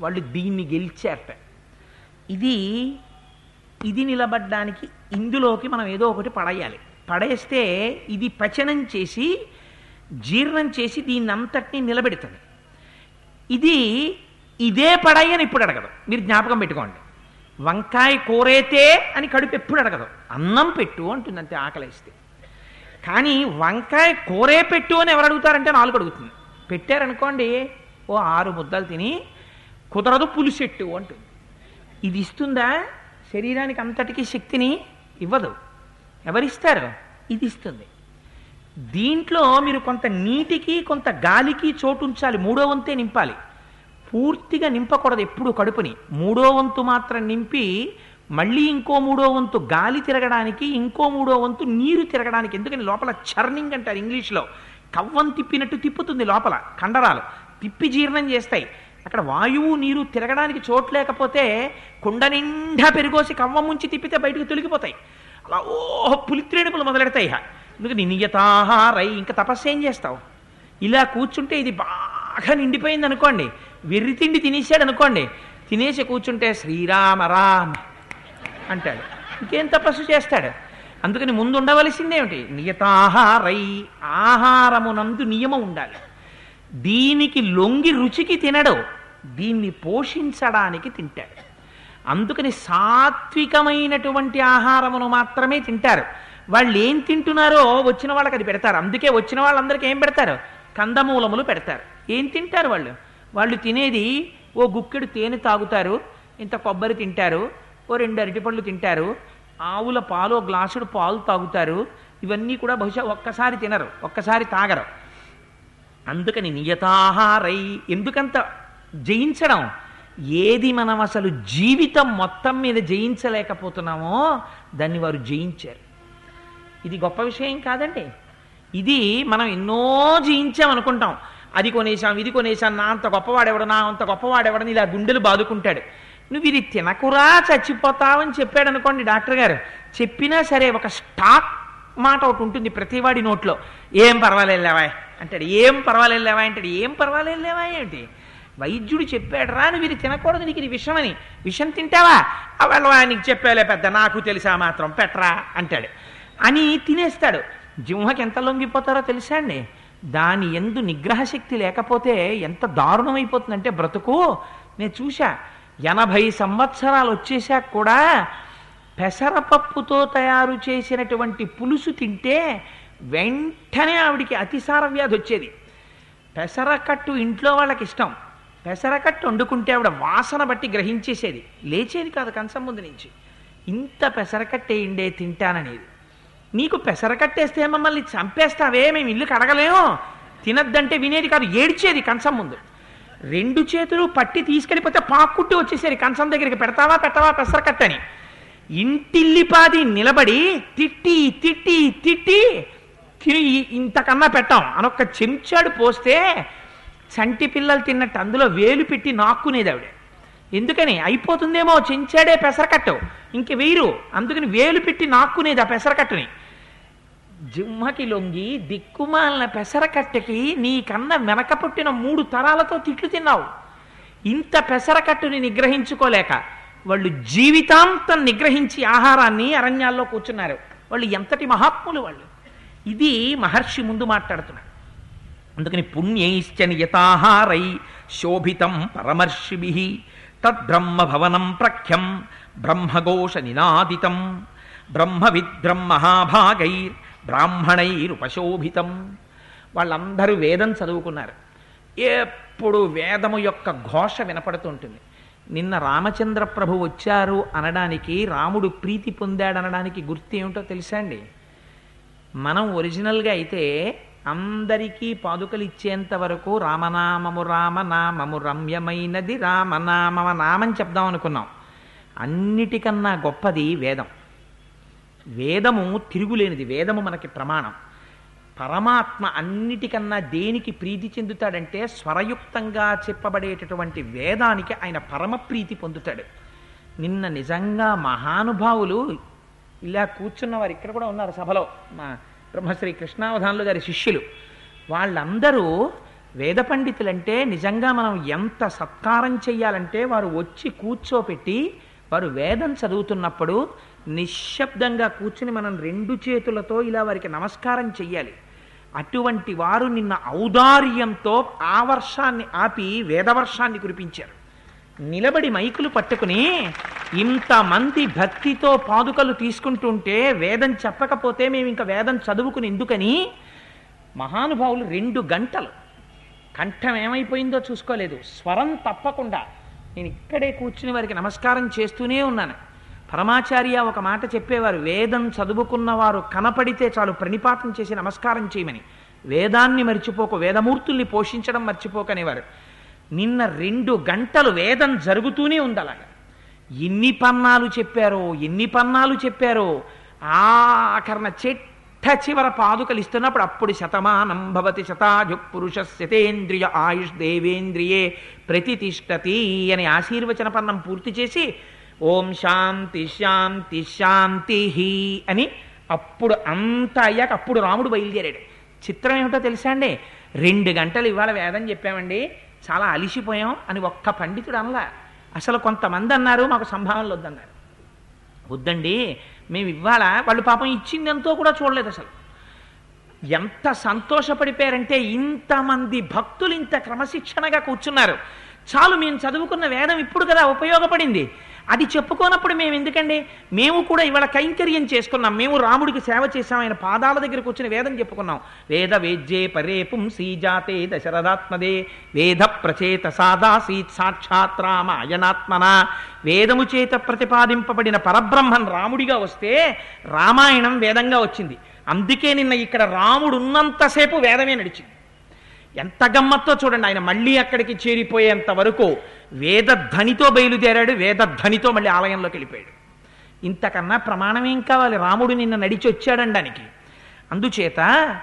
వాళ్ళు దీన్ని గెలిచారట ఇది ఇది నిలబడ్డానికి ఇందులోకి మనం ఏదో ఒకటి పడేయాలి పడేస్తే ఇది పచనం చేసి జీర్ణం చేసి దీన్ని అంతటినీ నిలబెడుతుంది ఇది ఇదే పడయ్యని ఇప్పుడు అడగదు మీరు జ్ఞాపకం పెట్టుకోండి వంకాయ కూరైతే అని కడుపు ఎప్పుడు అడగదు అన్నం పెట్టు అంటుంది అంతే ఆకలిస్తే కానీ వంకాయ కూరే పెట్టు అని ఎవరు అడుగుతారంటే నాలుగు అడుగుతుంది పెట్టారనుకోండి ఓ ఆరు ముద్దలు తిని కుదరదు పులిసెట్టు అంటుంది ఇది ఇస్తుందా శరీరానికి అంతటికీ శక్తిని ఇవ్వదు ఎవరిస్తారు ఇది ఇస్తుంది దీంట్లో మీరు కొంత నీటికి కొంత గాలికి చోటు ఉంచాలి మూడో వంతే నింపాలి పూర్తిగా నింపకూడదు ఎప్పుడు కడుపుని మూడో వంతు మాత్రం నింపి మళ్ళీ ఇంకో మూడో వంతు గాలి తిరగడానికి ఇంకో మూడో వంతు నీరు తిరగడానికి ఎందుకని లోపల చర్నింగ్ అంటారు ఇంగ్లీష్లో కవ్వం తిప్పినట్టు తిప్పుతుంది లోపల కండరాలు తిప్పి జీర్ణం చేస్తాయి అక్కడ వాయువు నీరు తిరగడానికి చోటు లేకపోతే కుండ నిండా పెరిగోసి కవ్వం ముంచి తిప్పితే బయటకు తొలగిపోతాయి అలా ఓ పులిత్రేణుపులు మొదలెడతాయి ఇహ. ఎందుకని నియతాహారై ఇంకా తపస్సు ఏం చేస్తావు ఇలా కూర్చుంటే ఇది బాగా నిండిపోయింది అనుకోండి వెర్రి తిండి తినేసాడు అనుకోండి తినేసి కూర్చుంటే శ్రీరామ రామ్ అంటాడు ఇంకేం తపస్సు చేస్తాడు అందుకని ముందు ఉండవలసిందేమిటి నియతాహారై ఆహారమునందు నియమం ఉండాలి దీనికి లొంగి రుచికి తినడు దీన్ని పోషించడానికి తింటాడు అందుకని సాత్వికమైనటువంటి ఆహారమును మాత్రమే తింటారు వాళ్ళు ఏం తింటున్నారో వచ్చిన వాళ్ళకి అది పెడతారు అందుకే వచ్చిన వాళ్ళందరికీ ఏం పెడతారు కందమూలములు పెడతారు ఏం తింటారు వాళ్ళు వాళ్ళు తినేది ఓ గుక్కెడు తేనె తాగుతారు ఇంత కొబ్బరి తింటారు ఓ రెండు అరటిపళ్ళు తింటారు ఆవుల పాలు ఓ గ్లాసుడు పాలు తాగుతారు ఇవన్నీ కూడా బహుశా ఒక్కసారి తినరు ఒక్కసారి తాగరు అందుకని నియతాహారై ఎందుకంత జయించడం ఏది మనం అసలు జీవితం మొత్తం మీద జయించలేకపోతున్నామో దాన్ని వారు జయించారు ఇది గొప్ప విషయం కాదండి ఇది మనం ఎన్నో జయించాం అనుకుంటాం అది కొనేశాం ఇది కొనేశాం నా అంత గొప్పవాడెవడు నా అంత గొప్పవాడెవడని ఇలా గుండెలు బాదుకుంటాడు నువ్వు ఇది తినకురా చచ్చిపోతావని చెప్పాడు అనుకోండి డాక్టర్ గారు చెప్పినా సరే ఒక స్టాక్ మాట ఒకటి ఉంటుంది ప్రతివాడి నోట్లో ఏం పర్వాలేవా అంటాడు ఏం పర్వాలేవా అంటాడు ఏం పర్వాలేవా ఏంటి వైద్యుడు చెప్పాడు రా నువ్వు ఇది తినకూడదు నీకు ఇది విషమని విషం తింటావా అవల్వా నీకు చెప్పాలే పెద్ద నాకు తెలుసా మాత్రం పెట్టరా అంటాడు అని తినేస్తాడు జింహకి ఎంత లొంగిపోతారో తెలుసా అండి దాని ఎందు నిగ్రహ శక్తి లేకపోతే ఎంత దారుణమైపోతుందంటే బ్రతుకు నేను చూశా ఎనభై సంవత్సరాలు వచ్చేసాక కూడా పెసరపప్పుతో తయారు చేసినటువంటి పులుసు తింటే వెంటనే ఆవిడికి అతిసార వ్యాధి వచ్చేది పెసరకట్టు ఇంట్లో వాళ్ళకి ఇష్టం పెసరకట్టు వండుకుంటే ఆవిడ వాసన బట్టి గ్రహించేసేది లేచేది కాదు కంచం ముందు నుంచి ఇంత పెసరకట్టేయండే తింటాననేది నీకు పెసరకట్టేస్తే మమ్మల్ని చంపేస్తావే మేము ఇల్లు కడగలేము తినద్దంటే వినేది కాదు ఏడ్చేది కంచం ముందు రెండు చేతులు పట్టి తీసుకెళ్ళిపోతే పాక్కుంటూ వచ్చేసేది కంచం దగ్గరికి పెడతావా పెట్టవా పెసరకట్టని ఇంటిల్లిపాది నిలబడి తిట్టి తిట్టి తిట్టి తిని ఇంతకన్నా పెట్టాం అనొక్క చెంచాడు పోస్తే చంటి పిల్లలు తిన్నట్టు అందులో వేలు పెట్టి నాక్కునేది ఆవిడ ఎందుకని అయిపోతుందేమో చెంచాడే పెసరకట్టు ఇంక వేయరు అందుకని వేలు పెట్టి నాక్కునేది ఆ పెసరకట్టుని జిమ్మకి లొంగి దిక్కుమాలిన పెసరకట్టకి నీకన్నా వెనక పుట్టిన మూడు తరాలతో తిట్లు తిన్నావు ఇంత పెసరకట్టుని నిగ్రహించుకోలేక వాళ్ళు జీవితాంతం నిగ్రహించి ఆహారాన్ని అరణ్యాల్లో కూర్చున్నారు వాళ్ళు ఎంతటి మహాత్ములు వాళ్ళు ఇది మహర్షి ముందు మాట్లాడుతున్నాడు అందుకని పుణ్యైశ్చ నియతాహారై శోభితం పరమర్షిభి తద్బ్రహ్మ భవనం ప్రఖ్యం బ్రహ్మఘోష నినాదితం బ్రహ్మవిద్ బ్రహ్మహాభాగైర్ బ్రాహ్మణైరుపశోభితం వాళ్ళందరూ వేదం చదువుకున్నారు ఎప్పుడు వేదము యొక్క ఘోష వినపడుతుంటుంది నిన్న రామచంద్ర ప్రభు వచ్చారు అనడానికి రాముడు ప్రీతి పొందాడనడానికి గుర్తు ఏమిటో తెలుసా అండి మనం ఒరిజినల్గా అయితే అందరికీ పాదుకలు ఇచ్చేంత వరకు రామనామము రామనామము రమ్యమైనది రామనామమ నామని చెప్దాం అనుకున్నాం అన్నిటికన్నా గొప్పది వేదం వేదము తిరుగులేనిది వేదము మనకి ప్రమాణం పరమాత్మ అన్నిటికన్నా దేనికి ప్రీతి చెందుతాడంటే స్వరయుక్తంగా చెప్పబడేటటువంటి వేదానికి ఆయన పరమ ప్రీతి పొందుతాడు నిన్న నిజంగా మహానుభావులు ఇలా కూర్చున్న వారు ఇక్కడ కూడా ఉన్నారు సభలో మా బ్రహ్మశ్రీ కృష్ణావధానులు గారి శిష్యులు వాళ్ళందరూ వేద పండితులంటే నిజంగా మనం ఎంత సత్కారం చెయ్యాలంటే వారు వచ్చి కూర్చోపెట్టి వారు వేదం చదువుతున్నప్పుడు నిశ్శబ్దంగా కూర్చుని మనం రెండు చేతులతో ఇలా వారికి నమస్కారం చెయ్యాలి అటువంటి వారు నిన్న ఔదార్యంతో ఆ వర్షాన్ని ఆపి వేదవర్షాన్ని కురిపించారు నిలబడి మైకులు పట్టుకుని ఇంతమంది భక్తితో పాదుకలు తీసుకుంటుంటే వేదం చెప్పకపోతే మేము ఇంకా వేదం చదువుకుని ఎందుకని మహానుభావులు రెండు గంటలు కంఠం ఏమైపోయిందో చూసుకోలేదు స్వరం తప్పకుండా నేను ఇక్కడే కూర్చుని వారికి నమస్కారం చేస్తూనే ఉన్నాను పరమాచార్య ఒక మాట చెప్పేవారు వేదం చదువుకున్నవారు కనపడితే చాలు ప్రణిపాతం చేసి నమస్కారం చేయమని వేదాన్ని మర్చిపోకు వేదమూర్తుల్ని పోషించడం మర్చిపోకనేవారు నిన్న రెండు గంటలు వేదం జరుగుతూనే ఉంది అలాగా ఎన్ని పన్నాలు చెప్పారో ఎన్ని పన్నాలు చెప్పారో ఆఖరణ చెట్ట చివర పాదుకలు ఇస్తున్నప్పుడు అప్పుడు శతమానం భవతి శతాజు పురుష శతేంద్రియ ఆయుష్ దేవేంద్రియే ప్రతితిష్టతి అని ఆశీర్వచన పన్నం పూర్తి చేసి ఓం శాంతి శాంతి శాంతి అని అప్పుడు అంత అయ్యాక అప్పుడు రాముడు బయలుదేరాడు చిత్రం ఏమిటో తెలుసా అండి రెండు గంటలు ఇవాళ వేదం చెప్పామండి చాలా అలిసిపోయాం అని ఒక్క పండితుడు అనలా అసలు కొంతమంది అన్నారు మాకు సంభావనలు వద్దన్నారు వద్దండి మేము ఇవాళ వాళ్ళు పాపం ఇచ్చిందంతో కూడా చూడలేదు అసలు ఎంత సంతోషపడిపోయారంటే ఇంతమంది భక్తులు ఇంత క్రమశిక్షణగా కూర్చున్నారు చాలు మేము చదువుకున్న వేదం ఇప్పుడు కదా ఉపయోగపడింది అది చెప్పుకోనప్పుడు మేము ఎందుకండి మేము కూడా ఇవాళ కైంకర్యం చేసుకున్నాం మేము రాముడికి సేవ చేశాం ఆయన పాదాల దగ్గర కూర్చుని వేదం చెప్పుకున్నాం వేద వేద్యే పరే పుంసీ జాతే దశరథాత్మదే వేద ప్రచేత సాదాసీత్ సాక్షాత్ రామ అయనాత్మన వేదము చేత ప్రతిపాదింపబడిన పరబ్రహ్మన్ రాముడిగా వస్తే రామాయణం వేదంగా వచ్చింది అందుకే నిన్న ఇక్కడ రాముడు ఉన్నంతసేపు వేదమే నడిచింది ఎంత గమ్మత్తో చూడండి ఆయన మళ్ళీ అక్కడికి చేరిపోయేంత వరకు వేదధ్వనితో బయలుదేరాడు వేదధ్వనితో మళ్ళీ ఆలయంలోకి వెళ్ళిపోయాడు ఇంతకన్నా ప్రమాణం ఏం కావాలి రాముడు నిన్న నడిచి వచ్చాడండానికి అందుచేత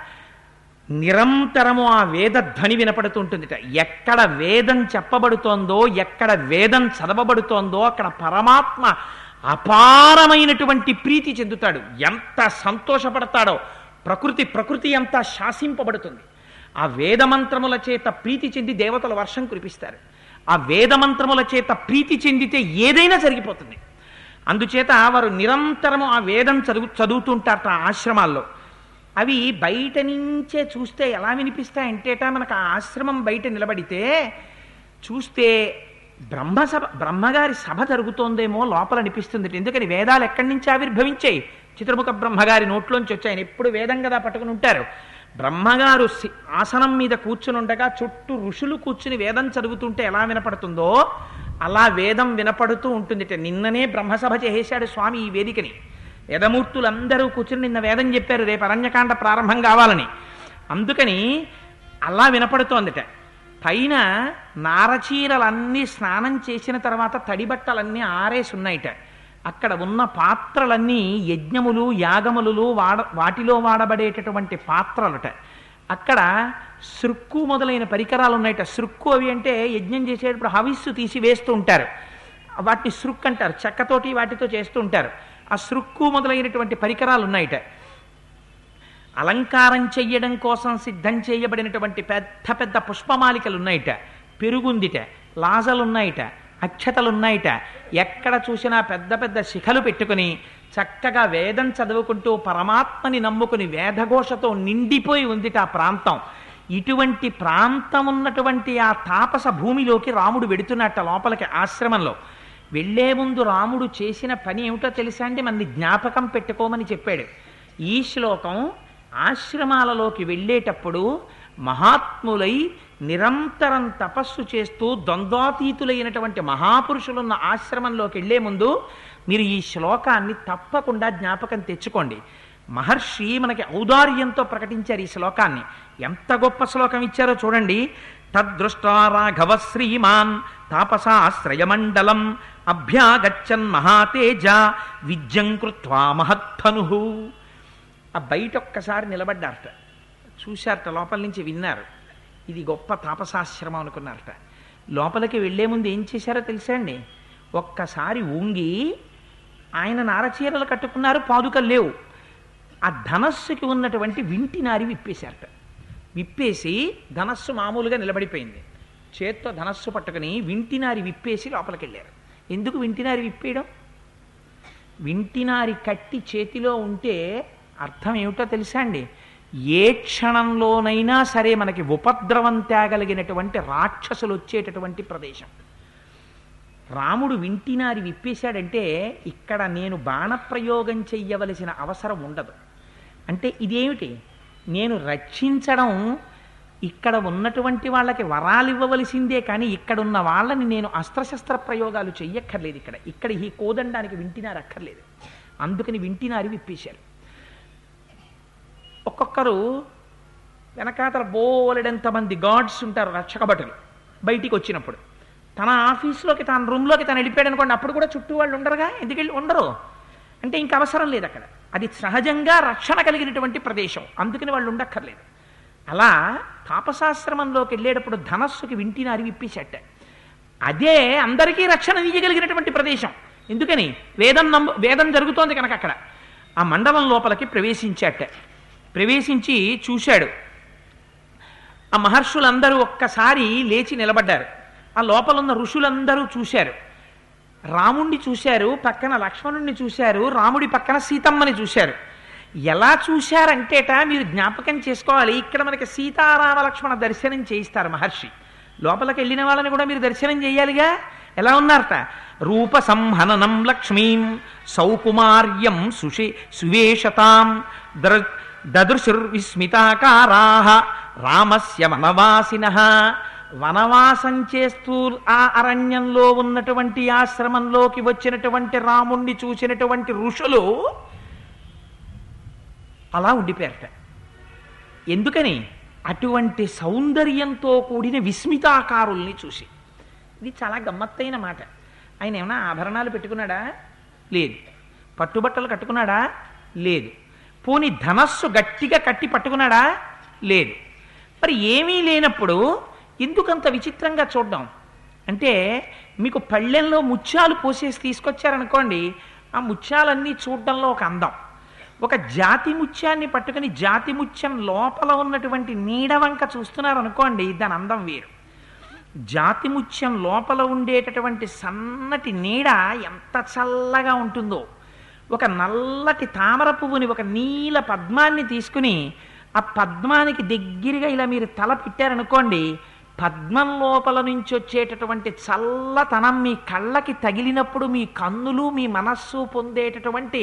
నిరంతరము ఆ వేదధ్వని వినపడుతుంటుందిట ఎక్కడ వేదం చెప్పబడుతోందో ఎక్కడ వేదం చదవబడుతోందో అక్కడ పరమాత్మ అపారమైనటువంటి ప్రీతి చెందుతాడు ఎంత సంతోషపడతాడో ప్రకృతి ప్రకృతి అంతా శాసింపబడుతుంది ఆ వేదమంత్రముల చేత ప్రీతి చెంది దేవతల వర్షం కురిపిస్తారు ఆ వేదమంత్రముల చేత ప్రీతి చెందితే ఏదైనా జరిగిపోతుంది అందుచేత వారు నిరంతరము ఆ వేదం చదువు చదువుతుంటారట ఆ ఆశ్రమాల్లో అవి బయట నుంచే చూస్తే ఎలా వినిపిస్తాయంటేట మనకు ఆ ఆశ్రమం బయట నిలబడితే చూస్తే బ్రహ్మసభ బ్రహ్మగారి సభ జరుగుతోందేమో లోపల అనిపిస్తుంది ఎందుకని వేదాలు ఎక్కడి నుంచి ఆవిర్భవించాయి చిత్రముఖ బ్రహ్మగారి నోట్లోంచి వచ్చాయి ఆయన ఎప్పుడు వేదం కదా పట్టుకుని ఉంటారు బ్రహ్మగారు సి- ఆసనం మీద కూర్చుని ఉండగా చుట్టూ ఋషులు కూర్చుని వేదం చదువుతుంటే ఎలా వినపడుతుందో అలా వేదం వినపడుతూ ఉంటుంది నిన్ననే బ్రహ్మసభ చేసేశాడు స్వామి ఈ వేదికని వేదమూర్తులందరూ కూర్చుని నిన్న వేదం చెప్పారు రేపు అరణ్యకాండ ప్రారంభం కావాలని అందుకని అలా వినపడుతోందిట పైన నారచీరలన్నీ స్నానం చేసిన తర్వాత తడిబట్టలన్నీ ఆరేసి ఉన్నాయిట అక్కడ ఉన్న పాత్రలన్నీ యజ్ఞములు యాగములు వాడ వాటిలో వాడబడేటటువంటి పాత్రలట అక్కడ సృక్కు మొదలైన పరికరాలు ఉన్నాయట సృక్కు అవి అంటే యజ్ఞం చేసేటప్పుడు హవిస్సు తీసి వేస్తూ ఉంటారు వాటిని సృక్ అంటారు చెక్కతోటి వాటితో చేస్తూ ఉంటారు ఆ సృక్కు మొదలైనటువంటి పరికరాలు ఉన్నాయట అలంకారం చెయ్యడం కోసం సిద్ధం చేయబడినటువంటి పెద్ద పెద్ద పుష్పమాలికలు ఉన్నాయిట పెరుగుందిట లాజలున్నాయిట అక్షతలున్నాయిట ఎక్కడ చూసినా పెద్ద పెద్ద శిఖలు పెట్టుకుని చక్కగా వేదం చదువుకుంటూ పరమాత్మని నమ్ముకుని వేదఘోషతో నిండిపోయి ఉందిట ఆ ప్రాంతం ఇటువంటి ప్రాంతం ఉన్నటువంటి ఆ తాపస భూమిలోకి రాముడు వెడుతున్నట్ట లోపలికి ఆశ్రమంలో వెళ్లే ముందు రాముడు చేసిన పని ఏమిటో తెలుసా అండి మనని జ్ఞాపకం పెట్టుకోమని చెప్పాడు ఈ శ్లోకం ఆశ్రమాలలోకి వెళ్ళేటప్పుడు మహాత్ములై నిరంతరం తపస్సు చేస్తూ ద్వంద్వాతీతులైనటువంటి మహాపురుషులున్న ఆశ్రమంలోకి వెళ్లే ముందు మీరు ఈ శ్లోకాన్ని తప్పకుండా జ్ఞాపకం తెచ్చుకోండి మహర్షి మనకి ఔదార్యంతో ప్రకటించారు ఈ శ్లోకాన్ని ఎంత గొప్ప శ్లోకం ఇచ్చారో చూడండి తద్దృష్టా రాఘవ శ్రీమాన్ తాపసాశ్రయమండలం అభ్యాగచ్చన్ మహాతేజ విద్యం కృత్వా మహత్తను ఆ బయట ఒక్కసారి నిలబడ్డారట చూశారట లోపల నుంచి విన్నారు ఇది గొప్ప తాపసాశ్రమం అనుకున్నారట లోపలికి వెళ్లే ముందు ఏం చేశారో తెలుసా అండి ఒక్కసారి ఉంగి ఆయన నారచీరలు కట్టుకున్నారు పాదుకలు లేవు ఆ ధనస్సుకి ఉన్నటువంటి వింటి నారి విప్పేశారట విప్పేసి ధనస్సు మామూలుగా నిలబడిపోయింది చేత్తో ధనస్సు పట్టుకుని వింటినారి విప్పేసి లోపలికి వెళ్ళారు ఎందుకు వింటినారి విప్పేయడం వింటినారి కట్టి చేతిలో ఉంటే అర్థం ఏమిటో తెలుసా అండి ఏ క్షణంలోనైనా సరే మనకి ఉపద్రవం తేగలిగినటువంటి రాక్షసులు వచ్చేటటువంటి ప్రదేశం రాముడు వింటినారి విప్పేశాడంటే ఇక్కడ నేను బాణప్రయోగం చెయ్యవలసిన అవసరం ఉండదు అంటే ఇదేమిటి నేను రక్షించడం ఇక్కడ ఉన్నటువంటి వాళ్ళకి వరాలు ఇవ్వవలసిందే కానీ ఇక్కడ ఉన్న వాళ్ళని నేను అస్త్రశస్త్ర ప్రయోగాలు చెయ్యక్కర్లేదు ఇక్కడ ఇక్కడ ఈ కోదండానికి వింటినారు అక్కర్లేదు అందుకని వింటినారి విప్పేశారు ఒక్కొక్కరు వెనకాతల బోలెడంతమంది గాడ్స్ ఉంటారు రక్షక భటులు బయటికి వచ్చినప్పుడు తన ఆఫీస్లోకి తన రూమ్లోకి తను వెళ్ళిపోయాడు అనుకోండి అప్పుడు కూడా చుట్టూ వాళ్ళు ఉండరుగా ఎందుకు వెళ్ళి ఉండరు అంటే ఇంక అవసరం లేదు అక్కడ అది సహజంగా రక్షణ కలిగినటువంటి ప్రదేశం అందుకని వాళ్ళు ఉండక్కర్లేదు అలా తాపసాశ్రమంలోకి వెళ్ళేటప్పుడు ధనస్సుకి వింటినారి విప్పేసేట అదే అందరికీ రక్షణ ఇయ్యగలిగినటువంటి ప్రదేశం ఎందుకని వేదం నమ్ము వేదం జరుగుతోంది కనుక అక్కడ ఆ మండలం లోపలికి ప్రవేశించాట ప్రవేశించి చూశాడు ఆ మహర్షులందరూ ఒక్కసారి లేచి నిలబడ్డారు ఆ లోపలున్న ఋషులందరూ చూశారు రాముణ్ణి చూశారు పక్కన లక్ష్మణుణ్ణి చూశారు రాముడి పక్కన సీతమ్మని చూశారు ఎలా చూశారంటేట మీరు జ్ఞాపకం చేసుకోవాలి ఇక్కడ మనకి సీతారామ లక్ష్మణ దర్శనం చేయిస్తారు మహర్షి లోపలికి వెళ్ళిన వాళ్ళని కూడా మీరు దర్శనం చేయాలిగా ఎలా ఉన్నారట రూప సంహననం లక్ష్మీం సౌకుమార్యం సుషి సువేషతాం దృ దదృశుర్విస్మితాకారా రామస్య వనవాసిన వనవాసం చేస్తూ ఆ అరణ్యంలో ఉన్నటువంటి ఆశ్రమంలోకి వచ్చినటువంటి రాముణ్ణి చూసినటువంటి ఋషులు అలా ఉండిపోయారట ఎందుకని అటువంటి సౌందర్యంతో కూడిన విస్మితాకారుల్ని చూసి ఇది చాలా గమ్మత్తైన మాట ఆయన ఏమైనా ఆభరణాలు పెట్టుకున్నాడా లేదు పట్టుబట్టలు కట్టుకున్నాడా లేదు పోని ధనస్సు గట్టిగా కట్టి పట్టుకున్నాడా లేదు మరి ఏమీ లేనప్పుడు ఎందుకంత విచిత్రంగా చూడడం అంటే మీకు పళ్ళెంలో ముత్యాలు పోసేసి తీసుకొచ్చారనుకోండి ఆ ముత్యాలన్నీ చూడడంలో ఒక అందం ఒక జాతి ముత్యాన్ని పట్టుకుని జాతి ముత్యం లోపల ఉన్నటువంటి నీడ వంక చూస్తున్నారనుకోండి దాని అందం వేరు జాతి ముత్యం లోపల ఉండేటటువంటి సన్నటి నీడ ఎంత చల్లగా ఉంటుందో ఒక నల్లటి తామర పువ్వుని ఒక నీల పద్మాన్ని తీసుకుని ఆ పద్మానికి దగ్గరగా ఇలా మీరు తల పెట్టారనుకోండి పద్మం లోపల నుంచి వచ్చేటటువంటి చల్లతనం మీ కళ్ళకి తగిలినప్పుడు మీ కన్నులు మీ మనస్సు పొందేటటువంటి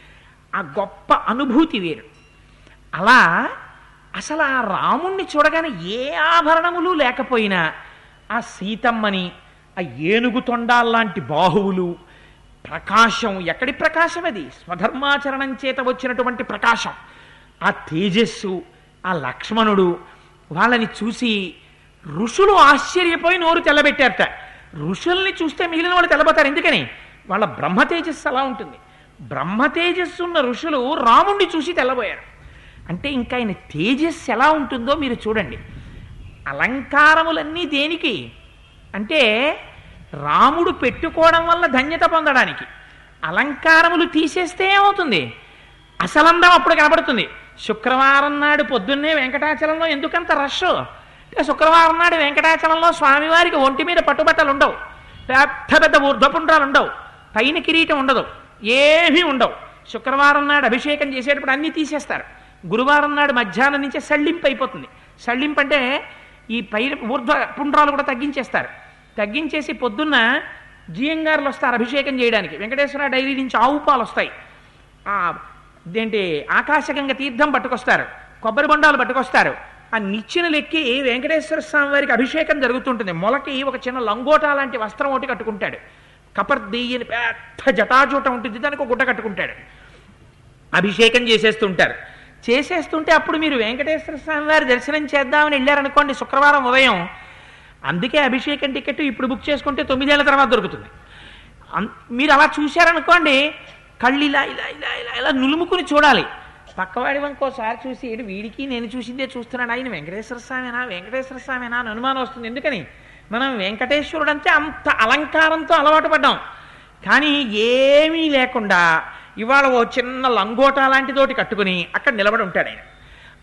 ఆ గొప్ప అనుభూతి వేరు అలా అసలు ఆ రాముణ్ణి చూడగానే ఏ ఆభరణములు లేకపోయినా ఆ సీతమ్మని ఆ ఏనుగు తొండాల్లాంటి బాహువులు ప్రకాశం ఎక్కడి ప్రకాశం అది స్వధర్మాచరణం చేత వచ్చినటువంటి ప్రకాశం ఆ తేజస్సు ఆ లక్ష్మణుడు వాళ్ళని చూసి ఋషులు ఆశ్చర్యపోయి నోరు తెల్లబెట్టారట ఋషుల్ని చూస్తే మిగిలిన వాళ్ళు తెల్లబోతారు ఎందుకని వాళ్ళ బ్రహ్మ తేజస్సు అలా ఉంటుంది బ్రహ్మ తేజస్సు ఉన్న ఋషులు రాముణ్ణి చూసి తెల్లబోయారు అంటే ఇంకా ఆయన తేజస్సు ఎలా ఉంటుందో మీరు చూడండి అలంకారములన్నీ దేనికి అంటే రాముడు పెట్టుకోవడం వల్ల ధన్యత పొందడానికి అలంకారములు తీసేస్తే ఏమవుతుంది అసలందం అప్పుడు కనబడుతుంది శుక్రవారం నాడు పొద్దున్నే వెంకటాచలంలో ఎందుకంత రష్ అంటే శుక్రవారం నాడు వెంకటాచలంలో స్వామివారికి ఒంటి మీద పట్టుబట్టలు ఉండవు పెద్ద పెద్ద ఊర్ధ్వపుండ్రాలు ఉండవు పైన కిరీటం ఉండదు ఏమీ ఉండవు శుక్రవారం నాడు అభిషేకం చేసేటప్పుడు అన్నీ తీసేస్తారు గురువారం నాడు మధ్యాహ్నం నుంచే సళ్ళింపు అయిపోతుంది సళ్ళింపు అంటే ఈ పైన ఊర్ధ్వ పుండ్రాలు కూడా తగ్గించేస్తారు తగ్గించేసి పొద్దున్న జియంగారులు వస్తారు అభిషేకం చేయడానికి వెంకటేశ్వర డైరీ నుంచి ఆవు పాలు వస్తాయి ఆ, ఇదేంటి ఆకాశగంగ తీర్థం పట్టుకొస్తారు కొబ్బరి బొండాలు పట్టుకొస్తారు ఆ నిచ్చెన లెక్కి వెంకటేశ్వర స్వామి వారికి అభిషేకం జరుగుతుంటుంది మొలకి ఒక చిన్న లంగోటా లాంటి వస్త్రం ఒకటి కట్టుకుంటాడు కపర్ది అని పెద్ద జటాజూట ఉంటుంది దానికి ఒక గుడ్డ కట్టుకుంటాడు అభిషేకం చేసేస్తుంటారు చేసేస్తుంటే అప్పుడు మీరు వెంకటేశ్వర స్వామి వారి దర్శనం చేద్దామని వెళ్ళారనుకోండి శుక్రవారం ఉదయం అందుకే అభిషేకం టికెట్ ఇప్పుడు బుక్ చేసుకుంటే తొమ్మిదేళ్ల తర్వాత దొరుకుతుంది అన్- మీరు అలా చూశారనుకోండి కళ్ళు ఇలా ఇలా ఇలా ఇలా ఇలా నులుముకుని చూడాలి పక్కవాడి వంకోసారి చూసి "ఏడు వీడికి నేను చూసిందే చూస్తున్నాడు ఆయన వెంకటేశ్వర స్వామినా వెంకటేశ్వర స్వామినా అని అనుమానం వస్తుంది ఎందుకని మనం వెంకటేశ్వరుడు అంటే అంత అలంకారంతో అలవాటు పడ్డాం కానీ ఏమీ లేకుండా ఇవాళ ఓ చిన్న లంగోటా లాంటిదోటి కట్టుకుని అక్కడ నిలబడి ఉంటాడు ఆయన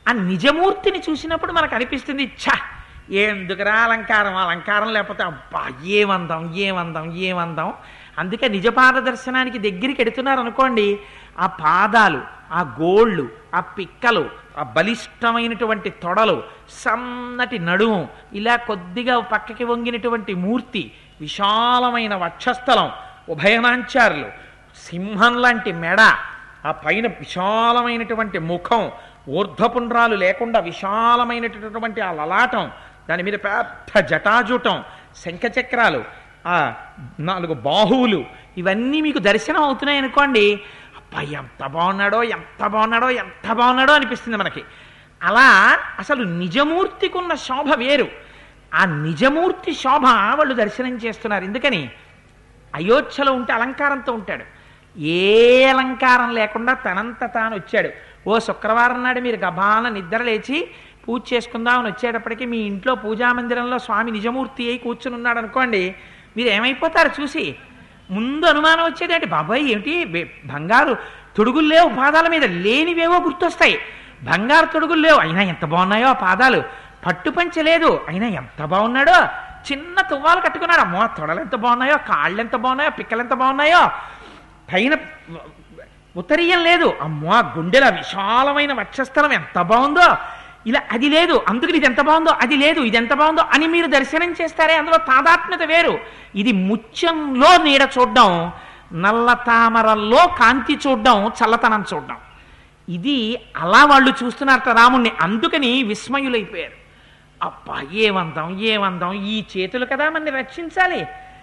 ఆ నిజమూర్తిని చూసినప్పుడు మనకు అనిపిస్తుంది ఛ ఎందుకురా అలంకారం అలంకారం లేకపోతే అబ్బా ఏమందాం ఏమందాం ఏమందాం అందుకే నిజపాద దర్శనానికి దగ్గరికి ఎడుతున్నారు అనుకోండి ఆ పాదాలు ఆ గోళ్ళు ఆ పిక్కలు ఆ బలిష్టమైనటువంటి తొడలు సన్నటి నడుము ఇలా కొద్దిగా పక్కకి వంగినటువంటి మూర్తి విశాలమైన వక్షస్థలం ఉభయనాంచారులు సింహం లాంటి మెడ ఆ పైన విశాలమైనటువంటి ముఖం ఊర్ధ్వపుండ్రాలు లేకుండా విశాలమైనటువంటి ఆ లలాటం దాని మీద పెద్ద జటాజూటం శంఖచక్రాలు ఆ నాలుగు బాహువులు ఇవన్నీ మీకు దర్శనం అవుతున్నాయి అనుకోండి అబ్బా ఎంత బాగున్నాడో ఎంత బాగున్నాడో ఎంత బాగున్నాడో అనిపిస్తుంది మనకి అలా అసలు నిజమూర్తికి ఉన్న శోభ వేరు ఆ నిజమూర్తి శోభ వాళ్ళు దర్శనం చేస్తున్నారు ఎందుకని అయోధ్యలో ఉంటే అలంకారంతో ఉంటాడు ఏ అలంకారం లేకుండా తనంత తాను వచ్చాడు ఓ శుక్రవారం నాడు మీరు గబాల నిద్ర లేచి పూజ చేసుకుందామని వచ్చేటప్పటికి మీ ఇంట్లో పూజా మందిరంలో స్వామి నిజమూర్తి అయి కూర్చుని ఉన్నాడు అనుకోండి మీరు ఏమైపోతారు చూసి ముందు అనుమానం వచ్చేదేంటి బాబాయ్ ఏమిటి బె- బంగారు తొడుగులు లేవు పాదాల మీద లేనివేవో గుర్తొస్తాయి బంగారు తొడుగులు లేవు అయినా ఎంత బాగున్నాయో ఆ పాదాలు పట్టు పంచె లేదు అయినా ఎంత బాగున్నాడో చిన్న తువ్వాలు కట్టుకున్నాడు అమ్మో ఆ తొడలు ఎంత బాగున్నాయో కాళ్ళు ఎంత బాగున్నాయో పిక్కలు ఎంత బాగున్నాయో పైన ఉత్తరీయం లేదు అమ్మో ఆ గుండెల విశాలమైన వక్షస్థలం ఎంత బాగుందో ఇలా అది లేదు అందుకని ఇది ఎంత బాగుందో అది లేదు ఇది ఎంత బాగుందో అని మీరు దర్శనం చేస్తారే అందులో తాదాత్మ్యత వేరు ఇది ముత్యంలో నీడ చూడడం నల్ల తామరల్లో కాంతి చూడడం చల్లతనం చూడడం ఇది అలా వాళ్ళు చూస్తున్నారట రాముణ్ణి అందుకని విస్మయులైపోయారు అబ్బా ఏమందాం ఏమందాం ఈ చేతులు కదా మనని రక్షించాలి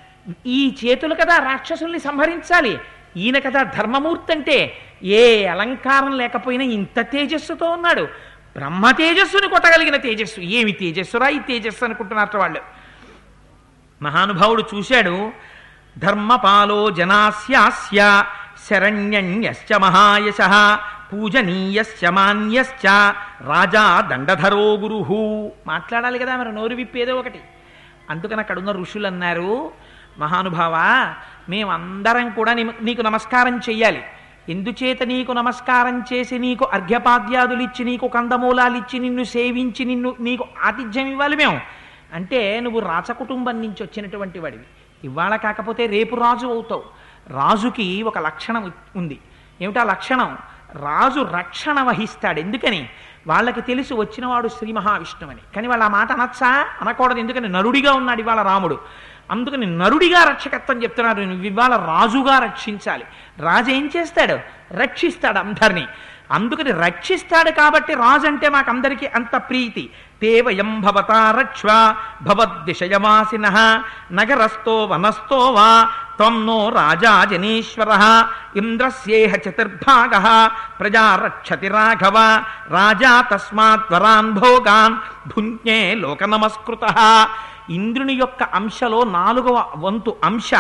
ఈ చేతులు కదా రాక్షసుల్ని సంహరించాలి ఈయన కదా ధర్మమూర్తి అంటే ఏ అలంకారం లేకపోయినా ఇంత తేజస్సుతో ఉన్నాడు బ్రహ్మ తేజస్సుని కొట్టగలిగిన తేజస్సు ఏమి తేజస్సురా ఈ తేజస్సు అనుకుంటున్నారట వాళ్ళు మహానుభావుడు చూశాడు ధర్మపాలో జనాస్యాస్య శరణ్యన్యశ్చ మహాయశ పూజనీయశ్చ మాన్యశ్చ రాజా దండధరో గురు మాట్లాడాలి కదా మరి నోరు విప్పేదో ఒకటి అందుకని అక్కడున్న ఋషులు అన్నారు మహానుభావ మేమందరం కూడా నీ- నీకు నమస్కారం చెయ్యాలి ఎందుచేత నీకు నమస్కారం చేసి నీకు అర్ఘ్యపాద్యాదులు ఇచ్చి నీకు కందమూలాలు ఇచ్చి నిన్ను సేవించి నిన్ను నీకు ఆతిథ్యం ఇవ్వాలి మేము అంటే నువ్వు రాచకుటుంబం నుంచి వచ్చినటువంటి వాడివి ఇవాళ కాకపోతే రేపు రాజు అవుతావు రాజుకి ఒక లక్షణం ఉంది ఏమిటా లక్షణం రాజు రక్షణ వహిస్తాడు ఎందుకని వాళ్ళకి తెలిసి వచ్చినవాడు శ్రీ మహావిష్ణువని కానీ వాళ్ళు ఆ మాట అనొచ్చా అనకూడదు ఎందుకని నరుడిగా ఉన్నాడు ఇవాళ రాముడు అందుకని నరుడిగా రక్షకత్వం చెప్తున్నారు నువ్వు ఇవాళ రాజుగా రక్షించాలి రాజు ఏం చేస్తాడు రక్షిస్తాడు అందరినీ అందుకని రక్షిస్తాడు కాబట్టి రాజు అంటే మాకందరికీ అంత ప్రీతి తేవయం భవతా రక్ష్వ భవద్విషయమాసిన నగరస్థో వనస్థో వా త్వం నో రాజా జనేశ్వర ఇంద్రస్యేహ చతుర్భాగ ప్రజా రక్షతి రాఘవ రాజా తస్మాత్ వరాన్ భోగాన్ భుంజ్ఞే లోక నమస్కృత ఇంద్రుని యొక్క అంశలో నాలుగవ వంతు అంశ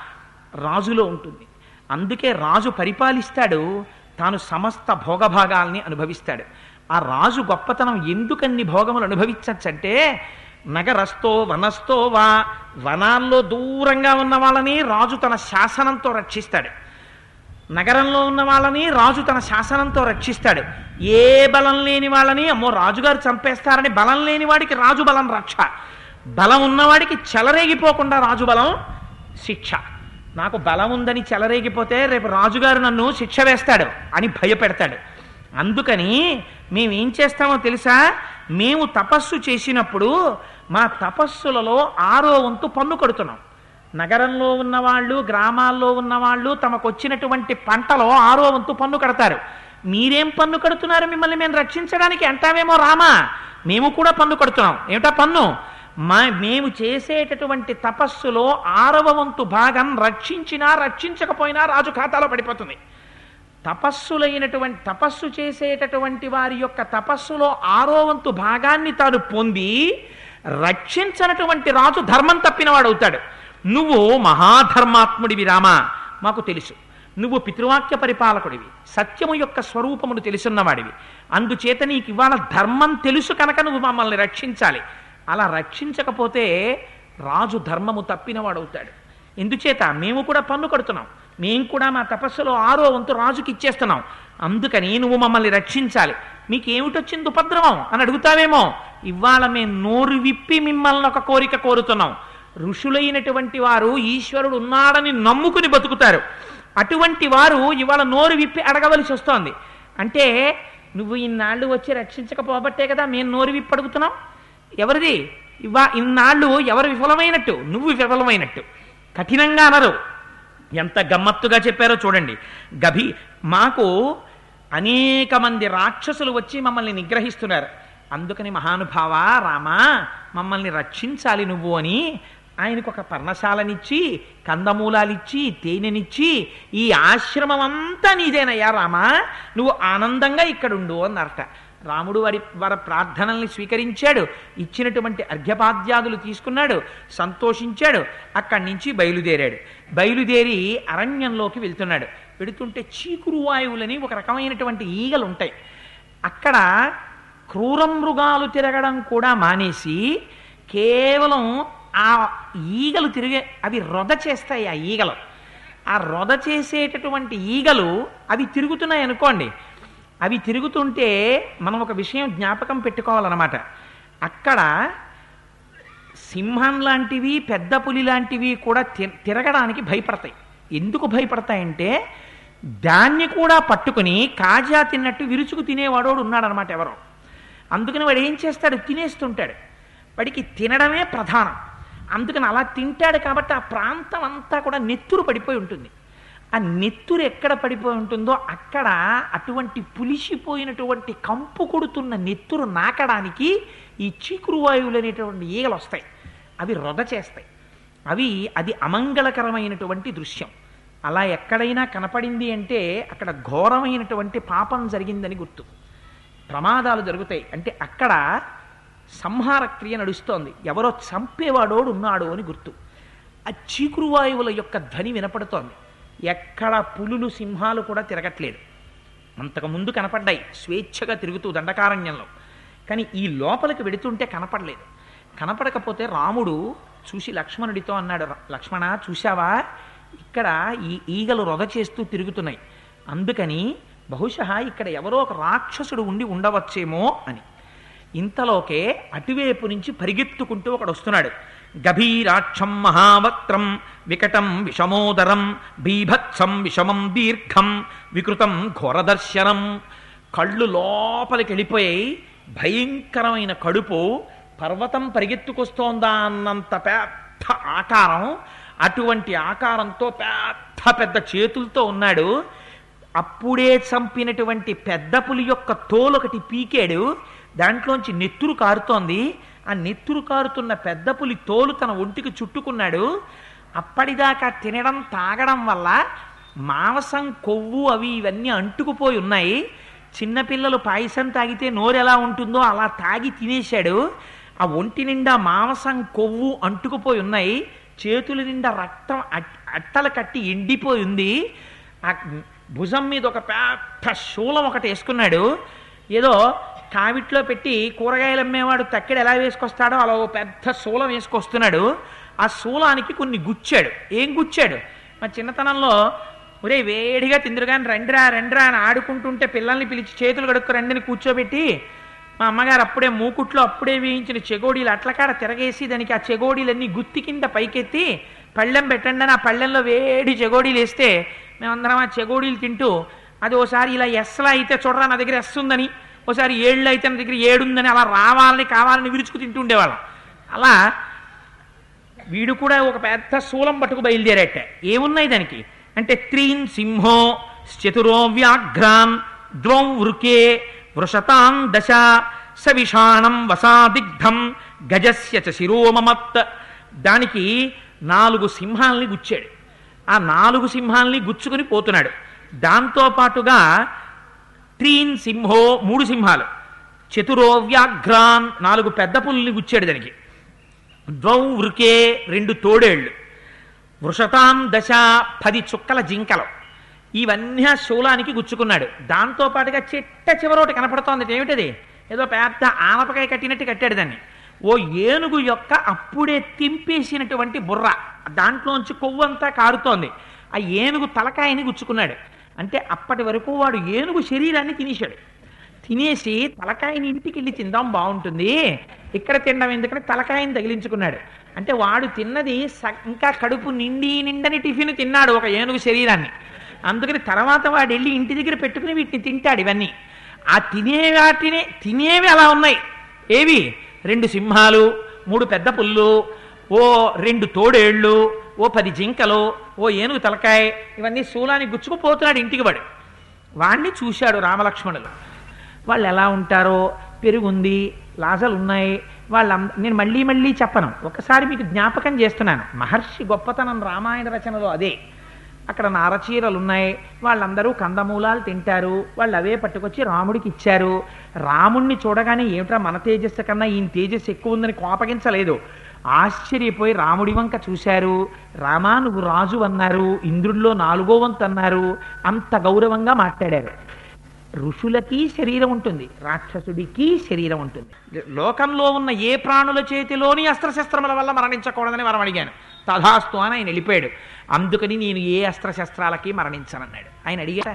రాజులో ఉంటుంది అందుకే రాజు పరిపాలిస్తాడు తాను సమస్త భోగభాగాల్ని అనుభవిస్తాడు ఆ రాజు గొప్పతనం ఎందుకన్ని భోగములు అనుభవించచ్చంటే నగరస్థో వనస్థో వా వనాల్లో దూరంగా ఉన్న వాళ్ళని రాజు తన శాసనంతో రక్షిస్తాడు నగరంలో ఉన్న వాళ్ళని రాజు తన శాసనంతో రక్షిస్తాడు ఏ బలం లేని వాళ్ళని అమ్మో రాజుగారు చంపేస్తారని బలం లేని వాడికి రాజు బలం రక్ష బలం ఉన్నవాడికి చెలరేగిపోకుండా రాజు బలం శిక్ష నాకు బలం ఉందని చెలరేగిపోతే రేపు రాజుగారు నన్ను శిక్ష వేస్తాడు అని భయపెడతాడు అందుకని మేము ఏం చేస్తామో తెలుసా మేము తపస్సు చేసినప్పుడు మా తపస్సులలో ఆరో వంతు పన్ను కడుతున్నాం నగరంలో ఉన్నవాళ్ళు గ్రామాల్లో ఉన్నవాళ్ళు తమకు వచ్చినటువంటి పంటలో ఆరో వంతు పన్ను కడతారు మీరేం పన్ను కడుతున్నారు మిమ్మల్ని మేము రక్షించడానికి అంటావేమో రామా మేము కూడా పన్ను కడుతున్నాం ఏమిటా పన్ను మా మేము చేసేటటువంటి తపస్సులో ఆరవ వంతు భాగం రక్షించినా రక్షించకపోయినా రాజు ఖాతాలో పడిపోతుంది తపస్సులైనటువంటి తపస్సు చేసేటటువంటి వారి యొక్క తపస్సులో ఆరో వంతు భాగాన్ని తాను పొంది రక్షించనటువంటి రాజు ధర్మం తప్పినవాడు అవుతాడు నువ్వు మహాధర్మాత్ముడివి రామా మాకు తెలుసు నువ్వు పితృవాక్య పరిపాలకుడివి సత్యము యొక్క స్వరూపమును తెలుసున్నవాడివి అందుచేత నీకు ఇవాళ ధర్మం తెలుసు కనుక నువ్వు మమ్మల్ని రక్షించాలి అలా రక్షించకపోతే రాజు ధర్మము తప్పినవాడవుతాడు ఎందుచేత మేము కూడా పన్ను కడుతున్నాం మేము కూడా మా తపస్సులో ఆరో వంతు రాజుకి ఇచ్చేస్తున్నాం అందుకని నువ్వు మమ్మల్ని రక్షించాలి మీకు ఏమిటొచ్చింది ఉపద్రవం అని అడుగుతావేమో ఇవాళ మేము నోరు విప్పి మిమ్మల్ని ఒక కోరిక కోరుతున్నాం ఋషులైనటువంటి వారు ఈశ్వరుడు ఉన్నాడని నమ్ముకుని బతుకుతారు అటువంటి వారు ఇవాళ నోరు విప్పి అడగవలసి వస్తోంది అంటే నువ్వు ఇన్నాళ్ళు వచ్చి రక్షించకపోబట్టే కదా మేము నోరు విప్పి అడుగుతున్నాం ఎవరిది ఇవా ఇన్నాళ్ళు ఎవరు విఫలమైనట్టు నువ్వు విఫలమైనట్టు కఠినంగా అనరు ఎంత గమ్మత్తుగా చెప్పారో చూడండి గభి మాకు అనేక మంది రాక్షసులు వచ్చి మమ్మల్ని నిగ్రహిస్తున్నారు అందుకని మహానుభావ రామా మమ్మల్ని రక్షించాలి నువ్వు అని ఆయనకు ఒక పర్ణశాలనిచ్చి కందమూలాలిచ్చి తేనెనిచ్చి ఈ ఆశ్రమం అంతా నీదేనయ్యా రామా నువ్వు ఆనందంగా ఇక్కడుండు అన్నారట రాముడు వారి వారి ప్రార్థనల్ని స్వీకరించాడు ఇచ్చినటువంటి అర్ఘ్యపాద్యాదులు తీసుకున్నాడు సంతోషించాడు అక్కడి నుంచి బయలుదేరాడు బయలుదేరి అరణ్యంలోకి వెళ్తున్నాడు వెడుతుంటే చీకురు వాయువులని ఒక రకమైనటువంటి ఈగలు ఉంటాయి అక్కడ క్రూర మృగాలు తిరగడం కూడా మానేసి కేవలం ఆ ఈగలు తిరిగే అవి రొద చేస్తాయి ఆ ఈగలు ఆ రొద చేసేటటువంటి ఈగలు అవి తిరుగుతున్నాయి అనుకోండి అవి తిరుగుతుంటే మనం ఒక విషయం జ్ఞాపకం పెట్టుకోవాలన్నమాట అక్కడ సింహం లాంటివి పెద్ద పులి లాంటివి కూడా తి- తిరగడానికి భయపడతాయి ఎందుకు భయపడతాయంటే దాన్ని కూడా పట్టుకుని కాజా తిన్నట్టు విరుచుకు తినేవాడోడు ఉన్నాడనమాట ఎవరో అందుకని వాడు ఏం చేస్తాడు తినేస్తుంటాడు వాడికి తినడమే ప్రధానం అందుకని అలా తింటాడు కాబట్టి ఆ ప్రాంతం అంతా కూడా నెత్తురు పడిపోయి ఉంటుంది ఆ నెత్తురు ఎక్కడ పడిపోయి ఉంటుందో అక్కడ అటువంటి పులిసిపోయినటువంటి కంపు కొడుతున్న నెత్తురు నాకడానికి ఈ చీకురు వాయువులు అనేటువంటి ఈగలు వస్తాయి అవి రొద చేస్తాయి అవి అది అమంగళకరమైనటువంటి దృశ్యం అలా ఎక్కడైనా కనపడింది అంటే అక్కడ ఘోరమైనటువంటి పాపం జరిగిందని గుర్తు ప్రమాదాలు జరుగుతాయి అంటే అక్కడ సంహార క్రియ నడుస్తోంది ఎవరో చంపేవాడోడు ఉన్నాడు అని గుర్తు ఆ చీకురు వాయువుల యొక్క ధ్వని వినపడుతోంది ఎక్కడ పులులు సింహాలు కూడా తిరగట్లేదు అంతకు ముందు కనపడ్డాయి స్వేచ్ఛగా తిరుగుతూ దండకారణ్యంలో కానీ ఈ లోపలికి వెడుతుంటే కనపడలేదు కనపడకపోతే రాముడు చూసి లక్ష్మణుడితో అన్నాడు "ర- లక్ష్మణ చూశావా ఇక్కడ ఈ ఈగలు రొద చేస్తూ తిరుగుతున్నాయి అందుకని బహుశా ఇక్కడ ఎవరో ఒక రాక్షసుడు ఉండి ఉండవచ్చేమో అని ఇంతలోకే అటువైపు నుంచి పరిగెత్తుకుంటూ ఒకడు వస్తున్నాడు గభీరాక్షం మహావక్త్రం వికటం విషమోదరం బీభత్సం విషమం దీర్ఘం వికృతం ఘోరదర్శనం కళ్ళు లోపలికి వెళ్ళిపోయాయి భయంకరమైన కడుపు పర్వతం పరిగెత్తుకొస్తోందా అన్నంత పెద్ద ఆకారం అటువంటి ఆకారంతో పెద్ద పెద్ద చేతులతో ఉన్నాడు అప్పుడే చంపినటువంటి పెద్ద పులి యొక్క తోలు ఒకటి పీకాడు దాంట్లోంచి నెత్తురు కారుతోంది ఆ నెత్తురు కారుతున్న పెద్ద పులి తోలు తన ఒంటికి చుట్టుకున్నాడు అప్పటిదాకా తినడం తాగడం వల్ల మాంసం కొవ్వు అవి ఇవన్నీ అంటుకుపోయి ఉన్నాయి చిన్నపిల్లలు పాయసం తాగితే నోరు ఎలా ఉంటుందో అలా తాగి తినేశాడు ఆ ఒంటి నిండా మాంసం కొవ్వు అంటుకుపోయి ఉన్నాయి చేతుల నిండా రక్తం అట్- అట్టలు కట్టి ఎండిపోయి ఉంది ఆ భుజం మీద ఒక పెద్ద శూలం ఒకటి వేసుకున్నాడు ఏదో కావిట్లో పెట్టి కూరగాయలు అమ్మేవాడు తక్కెడు ఎలా వేసుకొస్తాడో అలా ఓ పెద్ద శూలం వేసుకొస్తున్నాడు ఆ శూలానికి కొన్ని గుచ్చాడు ఏం గుచ్చాడు మా చిన్నతనంలో ఒరే వేడిగా తిందురుగాని రండిరా రండిరా అని ఆడుకుంటుంటే పిల్లల్ని పిలిచి చేతులు కడుక్కు రండిని కూర్చోబెట్టి మా అమ్మగారు అప్పుడే మూకుట్లో అప్పుడే వేయించిన చెగోడీలు అట్లకాడ తిరగేసి దానికి ఆ చెగోడీలన్నీ గుత్తి కింద పైకెత్తి పళ్ళెం పెట్టండి అని ఆ పళ్ళెంలో వేడి చెగోడీలు వేస్తే మేమందరం ఆ చెగోడీలు తింటూ అది ఓసారి ఇలా ఎస్లా అయితే చూడరా నా దగ్గర ఎస్ ఉందని ఓసారి ఏళ్ళు అయితే నా దగ్గర ఏడుందని అలా రావాలని కావాలని విరుచుకు తింటూ ఉండేవాళ్ళం అలా వీడు కూడా ఒక పెద్ద శూలం పట్టుకు బయలుదేరట ఏమున్నాయి దానికి అంటే త్రీన్ సింహో చతురో వ్యాఘ్రాన్ ద్వౌ వృకే వృషతాం దశ సవిషాణం వసాదిగ్ధం గజస్య చ శిరోమమత్ దానికి నాలుగు సింహాల్ని గుచ్చాడు ఆ నాలుగు సింహాల్ని గుచ్చుకుని పోతున్నాడు దాంతో పాటుగా త్రీన్ సింహో మూడు సింహాలు చతురో వ్యాఘ్రాన్ నాలుగు పెద్ద పుల్ని గుచ్చాడు దానికి ద్వౌ వృకే రెండు తోడేళ్లు వృషతాం దశ పది చుక్కల జింకలు ఇవన్నీ ఆ శూలానికి గుచ్చుకున్నాడు దాంతో పాటుగా చిట్ట చివరోటి కనపడుతోంది ఏమిటది ఏదో పెద్ద ఆనపకాయ కట్టినట్టు కట్టాడు దాన్ని ఓ ఏనుగు యొక్క అప్పుడే తింపేసినటువంటి బుర్ర దాంట్లోంచి కొవ్వంతా కారుతోంది ఆ ఏనుగు తలకాయని గుచ్చుకున్నాడు అంటే అప్పటి వరకు వాడు ఏనుగు శరీరాన్ని తినేశాడు తినేసి తలకాయని ఇంటికి వెళ్ళి తిందాం బాగుంటుంది ఇక్కడ తినడం ఎందుకంటే తలకాయని తగిలించుకున్నాడు అంటే వాడు తిన్నది స- ఇంకా కడుపు నిండి నిండని టిఫిన్ తిన్నాడు ఒక ఏనుగు శరీరాన్ని అందుకని తర్వాత వాడు వెళ్ళి ఇంటి దగ్గర పెట్టుకుని వీటిని తింటాడు ఇవన్నీ ఆ తినే వాటినే తినేవి అలా ఉన్నాయి ఏవి రెండు సింహాలు మూడు పెద్ద పుల్లు ఓ రెండు తోడేళ్ళు ఓ పది జింకలు ఓ ఏనుగు తలకాయ ఇవన్నీ శూలానికి గుచ్చుకుపోతున్నాడు ఇంటికి వాడు వాణ్ణి చూశాడు రామలక్ష్మణులు వాళ్ళు ఎలా ఉంటారో పెరుగుంది లాజలు ఉన్నాయి వాళ్ళ నేను మళ్ళీ మళ్ళీ చెప్పను ఒకసారి మీకు జ్ఞాపకం చేస్తున్నాను మహర్షి గొప్పతనం రామాయణ రచనలో అదే అక్కడ నారచీరలు ఉన్నాయి వాళ్ళందరూ కందమూలాలు తింటారు వాళ్ళు అవే పట్టుకొచ్చి రాముడికి ఇచ్చారు రాముణ్ణి చూడగానే ఏమిట్రా మన తేజస్సు కన్నా ఈయన తేజస్సు ఎక్కువ ఉందని కోపగించలేదు ఆశ్చర్యపోయి రాముడి వంక చూశారు రామా నువ్వు రాజు అన్నారు ఇంద్రుల్లో నాలుగో వంతు అన్నారు అంత గౌరవంగా మాట్లాడారు ఋషులకి శరీరం ఉంటుంది రాక్షసుడికి శరీరం ఉంటుంది లోకంలో ఉన్న ఏ ప్రాణుల చేతిలోని అస్త్రశస్త్రముల వల్ల మరణించకూడదని వరం అడిగాను తథాస్తు అని ఆయన వెళ్ళిపోయాడు అందుకని నేను ఏ అస్త్రశస్త్రాలకి మరణించనన్నాడు ఆయన అడిగారా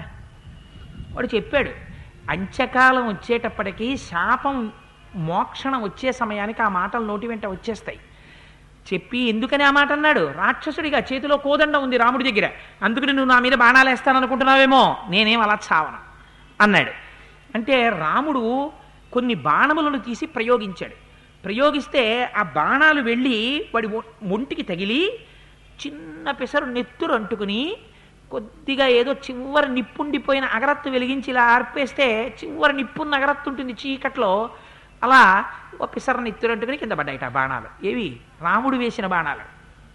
వాడు చెప్పాడు అంత్యకాలం వచ్చేటప్పటికీ శాపం మోక్షణం వచ్చే సమయానికి ఆ మాటలు నోటి వెంట వచ్చేస్తాయి చెప్పి ఎందుకని ఆ మాట అన్నాడు రాక్షసుడిగా చేతిలో కోదండ ఉంది రాముడి దగ్గర అందుకని నువ్వు నా మీద బాణాలు వేస్తాననుకుంటున్నావేమో నేనేం అలా చావను అన్నాడు అంటే రాముడు కొన్ని బాణములను తీసి ప్రయోగించాడు ప్రయోగిస్తే ఆ బాణాలు వెళ్ళి వాడి ఒ- ఒంటికి తగిలి చిన్న పెసరు నెత్తురు అంటుకుని కొద్దిగా ఏదో చివరి నిప్పుండిపోయిన అగరత్తు వెలిగించి ఇలా ఆర్పేస్తే చివరి నిప్పున్న అగరత్తు ఉంటుంది చీకట్లో అలా ఒక పిసర నెత్తురు అంటుకుని కింద పడ్డాయిట ఆ బాణాలు ఏవి రాముడు వేసిన బాణాలు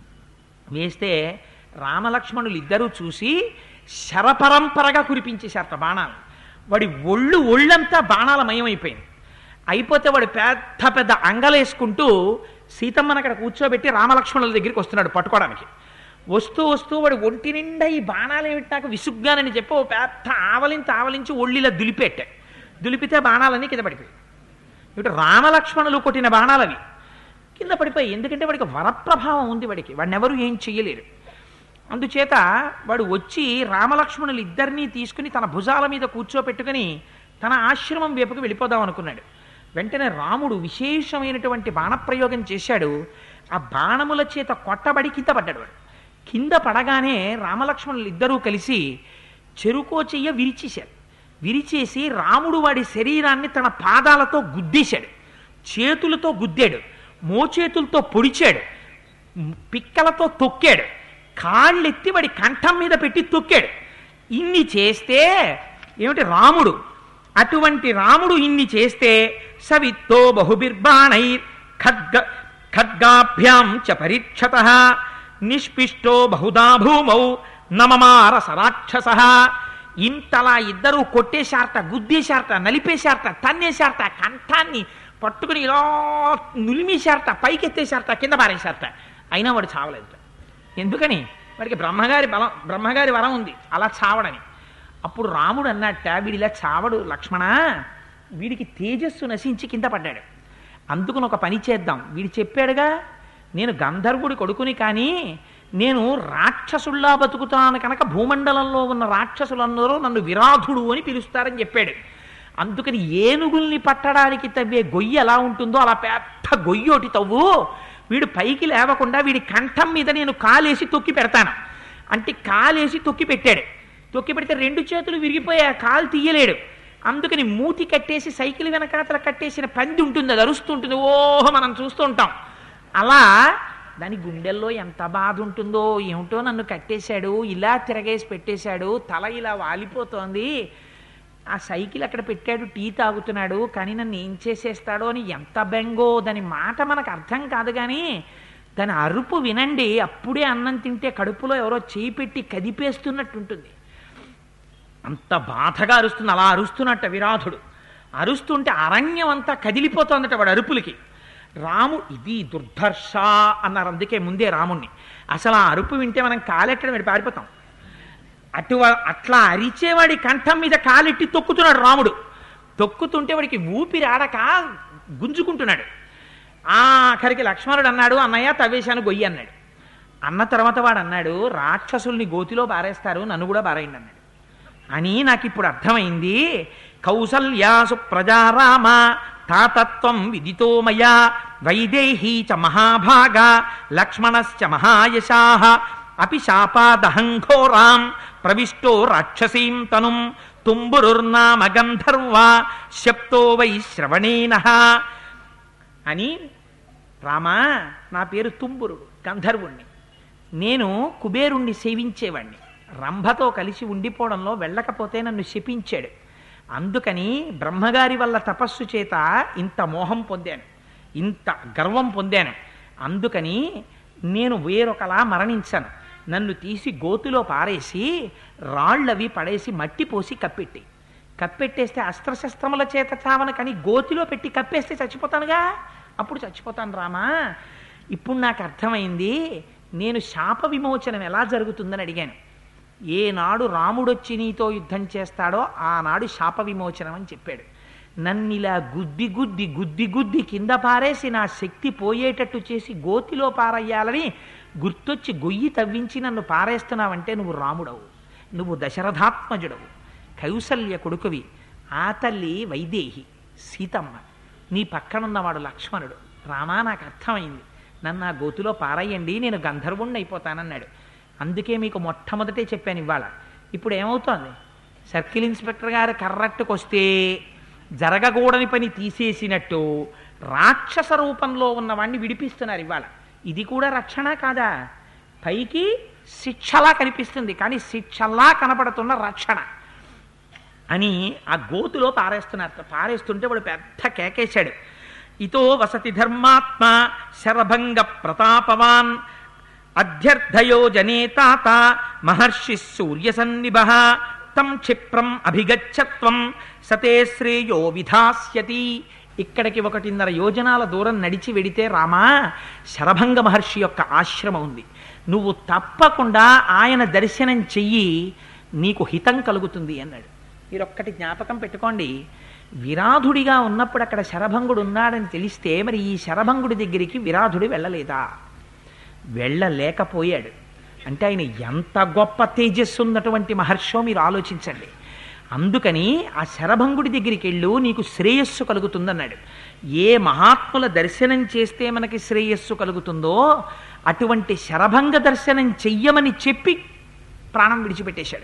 వేస్తే రామలక్ష్మణులు ఇద్దరూ చూసి శరపరంపరగా కురిపించేశారట బాణాలు వాడి ఒళ్ళు ఒళ్ళంతా బాణాల మయమైపోయింది అయిపోతే వాడు పెద్ద పెద్ద అంగలేసుకుంటూ సీతమ్మని అక్కడ కూర్చోబెట్టి రామలక్ష్మణుల దగ్గరికి వస్తున్నాడు పట్టుకోవడానికి వస్తూ వస్తూ వాడు ఒంటి నిండా ఈ బాణాలు ఏమిటి నాకు విసుగ్గానని చెప్పి ఓ పెద్ద ఆవలించి ఆవలించి ఒళ్ళిలా దులిపెట్టాడు దులిపితే బాణాలన్నీ కింద పడిపోయాయి ఇప్పుడు రామలక్ష్మణులు కొట్టిన బాణాలు అవి కింద పడిపోయి ఎందుకంటే వాడికి వరప్రభావం ఉంది వాడికి వాడిని ఎవరు ఏం చెయ్యలేరు అందుచేత వాడు వచ్చి రామలక్ష్మణులు ఇద్దరినీ తీసుకుని తన భుజాల మీద కూర్చోపెట్టుకుని తన ఆశ్రమం వైపుకు వెళ్ళిపోదాం అనుకున్నాడు వెంటనే రాముడు విశేషమైనటువంటి బాణప్రయోగం చేశాడు ఆ బాణముల చేత కొట్టబడి కింద పడ్డాడు వాడు కింద పడగానే రామలక్ష్మణులు ఇద్దరూ కలిసి చెరుకో చెయ్య విరిచేశారు విరిచేసి రాముడు వాడి శరీరాన్ని తన పాదాలతో గుద్దేశాడు చేతులతో గుద్దాడు మోచేతులతో పొడిచాడు పిక్కలతో తొక్కాడు కాళ్ళెత్తి వాడి కంఠం మీద పెట్టి తొక్కాడు ఇన్ని చేస్తే ఏమిటి రాముడు అటువంటి రాముడు ఇన్ని చేస్తే సవిత్తో బహుబిర్బాణైర్ ఖడ్గ ఖడ్గాభ్యాం చ పరీక్షత నిష్పిష్టో బహుదా భూమౌ నమమార సరాక్షస ఇంతలా ఇద్దరూ కొట్టేశారట గుద్దేశారట నలిపేశారట తన్నేశారట కంఠాన్ని పట్టుకుని ఇలా నులిమేశారట పైకెత్తేశారట కింద పారేశారట అయినా వాడు చావలేదు ఎందుకని వాడికి బ్రహ్మగారి బలం బ్రహ్మగారి వరం ఉంది అలా చావడని అప్పుడు రాముడు అన్నట్ట వీడిలా చావడు లక్ష్మణ వీడికి తేజస్సు నశించి కింద పడ్డాడు అందుకుని ఒక పని చేద్దాం వీడు చెప్పాడుగా నేను గంధర్వుడి కొడుకుని కానీ నేను రాక్షసుల్లా బతుకుతాను కనుక భూమండలంలో ఉన్న రాక్షసులందరూ నన్ను విరాధుడు అని పిలుస్తారని చెప్పాడు అందుకని ఏనుగుల్ని పట్టడానికి తవ్వే గొయ్యి ఎలా ఉంటుందో అలా పెద్ద గొయ్యి ఒకటి తవ్వు వీడు పైకి లేవకుండా వీడి కంఠం మీద నేను కాలేసి తొక్కి పెడతాను అంటే కాలేసి తొక్కి పెట్టాడు తొక్కి పెడితే రెండు చేతులు విరిగిపోయి ఆ కాలు తీయలేడు అందుకని మూతి కట్టేసి సైకిల్ వెనకాతల కట్టేసిన పంది ఉంటుంది అది అరుస్తుంటుంది ఓహో మనం చూస్తూ ఉంటాం అలా దాని గుండెల్లో ఎంత బాధ ఉంటుందో ఏమిటో నన్ను కట్టేశాడు ఇలా తిరగేసి పెట్టేశాడు తల ఇలా వాలిపోతోంది ఆ సైకిల్ అక్కడ పెట్టాడు టీ తాగుతున్నాడు కానీ నన్ను ఏం చేసేస్తాడో అని ఎంత బెంగో దాని మాట మనకు అర్థం కాదు కానీ దాని అరుపు వినండి అప్పుడే అన్నం తింటే కడుపులో ఎవరో చేయి పెట్టి కదిపేస్తున్నట్టు ఉంటుంది అంత బాధగా అరుస్తుంది అలా అరుస్తున్నట్ట విరాధుడు అరుస్తుంటే అరణ్యం అంతా కదిలిపోతోందట వాడు అరుపులకి రాము ఇది దుర్ధర్ష అన్నారు అందుకే ముందే రాముణ్ణి అసలు ఆ అరుపు వింటే మనం కాలెట్టడం వెళ్ళి పారిపోతాం అటు అట్లా అరిచేవాడి కంఠం మీద కాలెట్టి తొక్కుతున్నాడు రాముడు తొక్కుతుంటే వాడికి ఊపిరి ఆడక గుంజుకుంటున్నాడు ఆఖరికి లక్ష్మణుడు అన్నాడు అన్నయ్య తవ్వేశాను గొయ్యి అన్నాడు అన్న తర్వాత వాడు అన్నాడు రాక్షసుల్ని గోతిలో బారేస్తారు నన్ను కూడా బారేయండి అన్నాడు అని నాకు ఇప్పుడు అర్థమైంది కౌసల్యాసు ప్రజారామ తాతత్వం విదితో మయా వైదేహీ చ మహాభాగ లక్ష్మణశ్చ మహాయశా అపి శాపాదహంఘోరాం ప్రవిష్టో రాక్షసీం తనుం తుంబురుర్నామ గంధర్వ శప్తో వై శ్రవణేన అని రామా నా పేరు తుంబురుడు గంధర్వుణ్ణి నేను కుబేరుణ్ణి సేవించేవాణ్ణి రంభతో కలిసి ఉండిపోవడంలో వెళ్ళకపోతే నన్ను శపించాడు అందుకని బ్రహ్మగారి వల్ల తపస్సు చేత ఇంత మోహం పొందాను ఇంత గర్వం పొందాను అందుకని నేను వేరొకలా మరణించాను నన్ను తీసి గోతులో పారేసి రాళ్ళవి పడేసి మట్టి పోసి కప్పెట్టి కప్పెట్టేస్తే అస్త్రశస్త్రముల చేత చావన కానీ గోతిలో పెట్టి కప్పేస్తే చచ్చిపోతానుగా అప్పుడు చచ్చిపోతాను రామా ఇప్పుడు నాకు అర్థమైంది నేను శాప విమోచనం ఎలా జరుగుతుందని అడిగాను ఏనాడు రాముడొచ్చి నీతో యుద్ధం చేస్తాడో ఆనాడు శాప విమోచనం అని చెప్పాడు నన్నిలా గుద్ది గుద్ది గుద్ది గుద్ది కింద పారేసి నా శక్తి పోయేటట్టు చేసి గోతిలో పారయ్యాలని గుర్తొచ్చి గొయ్యి తవ్వించి నన్ను పారేస్తున్నావంటే నువ్వు రాముడవు నువ్వు దశరథాత్మజుడవు కౌసల్య కొడుకువి ఆ తల్లి వైదేహి సీతమ్మ నీ పక్కనున్నవాడు లక్ష్మణుడు రామా నాకు అర్థమైంది నన్ను ఆ గోతిలో పారయ్యండి నేను గంధర్వుణ్ణి అయిపోతానన్నాడు అందుకే మీకు మొట్టమొదటే చెప్పాను ఇవాళ ఇప్పుడు ఏమవుతోంది సర్కిల్ ఇన్స్పెక్టర్ గారు కర్రట్టుకు వస్తే జరగకూడని పని తీసేసినట్టు రాక్షస రూపంలో ఉన్నవాణ్ణి విడిపిస్తున్నారు ఇవాళ ఇది కూడా రక్షణ కాదా పైకి శిక్షలా కనిపిస్తుంది కానీ శిక్షలా కనపడుతున్న రక్షణ అని ఆ గోతులో పారేస్తున్నారు పారేస్తుంటే వాడు పెద్ద కేకేశాడు ఇతో వసతి ధర్మాత్మ శరభంగ ప్రతాపవాన్ అధ్యర్థయో జనే తాత మహర్షి సూర్య సన్నిభ తం క్షిప్రం అభిగచ్చత్వం సతే శ్రేయో విధాస్యతి ఇక్కడికి ఒకటిన్నర యోజనాల దూరం నడిచి వెడితే రామా శరభంగ మహర్షి యొక్క ఆశ్రమం ఉంది నువ్వు తప్పకుండా ఆయన దర్శనం చెయ్యి నీకు హితం కలుగుతుంది అన్నాడు మీరు ఒక్కటి జ్ఞాపకం పెట్టుకోండి విరాధుడిగా ఉన్నప్పుడు అక్కడ శరభంగుడు ఉన్నాడని తెలిస్తే మరి ఈ శరభంగుడి దగ్గరికి విరాధుడు వెళ్ళలేదా వెళ్ళలేకపోయాడు అంటే ఆయన ఎంత గొప్ప తేజస్సు ఉన్నటువంటి మహర్షో మీరు ఆలోచించండి అందుకని ఆ శరభంగుడి దగ్గరికి వెళ్ళు నీకు శ్రేయస్సు కలుగుతుందన్నాడు ఏ మహాత్ముల దర్శనం చేస్తే మనకి శ్రేయస్సు కలుగుతుందో అటువంటి శరభంగ దర్శనం చెయ్యమని చెప్పి ప్రాణం విడిచిపెట్టేశాడు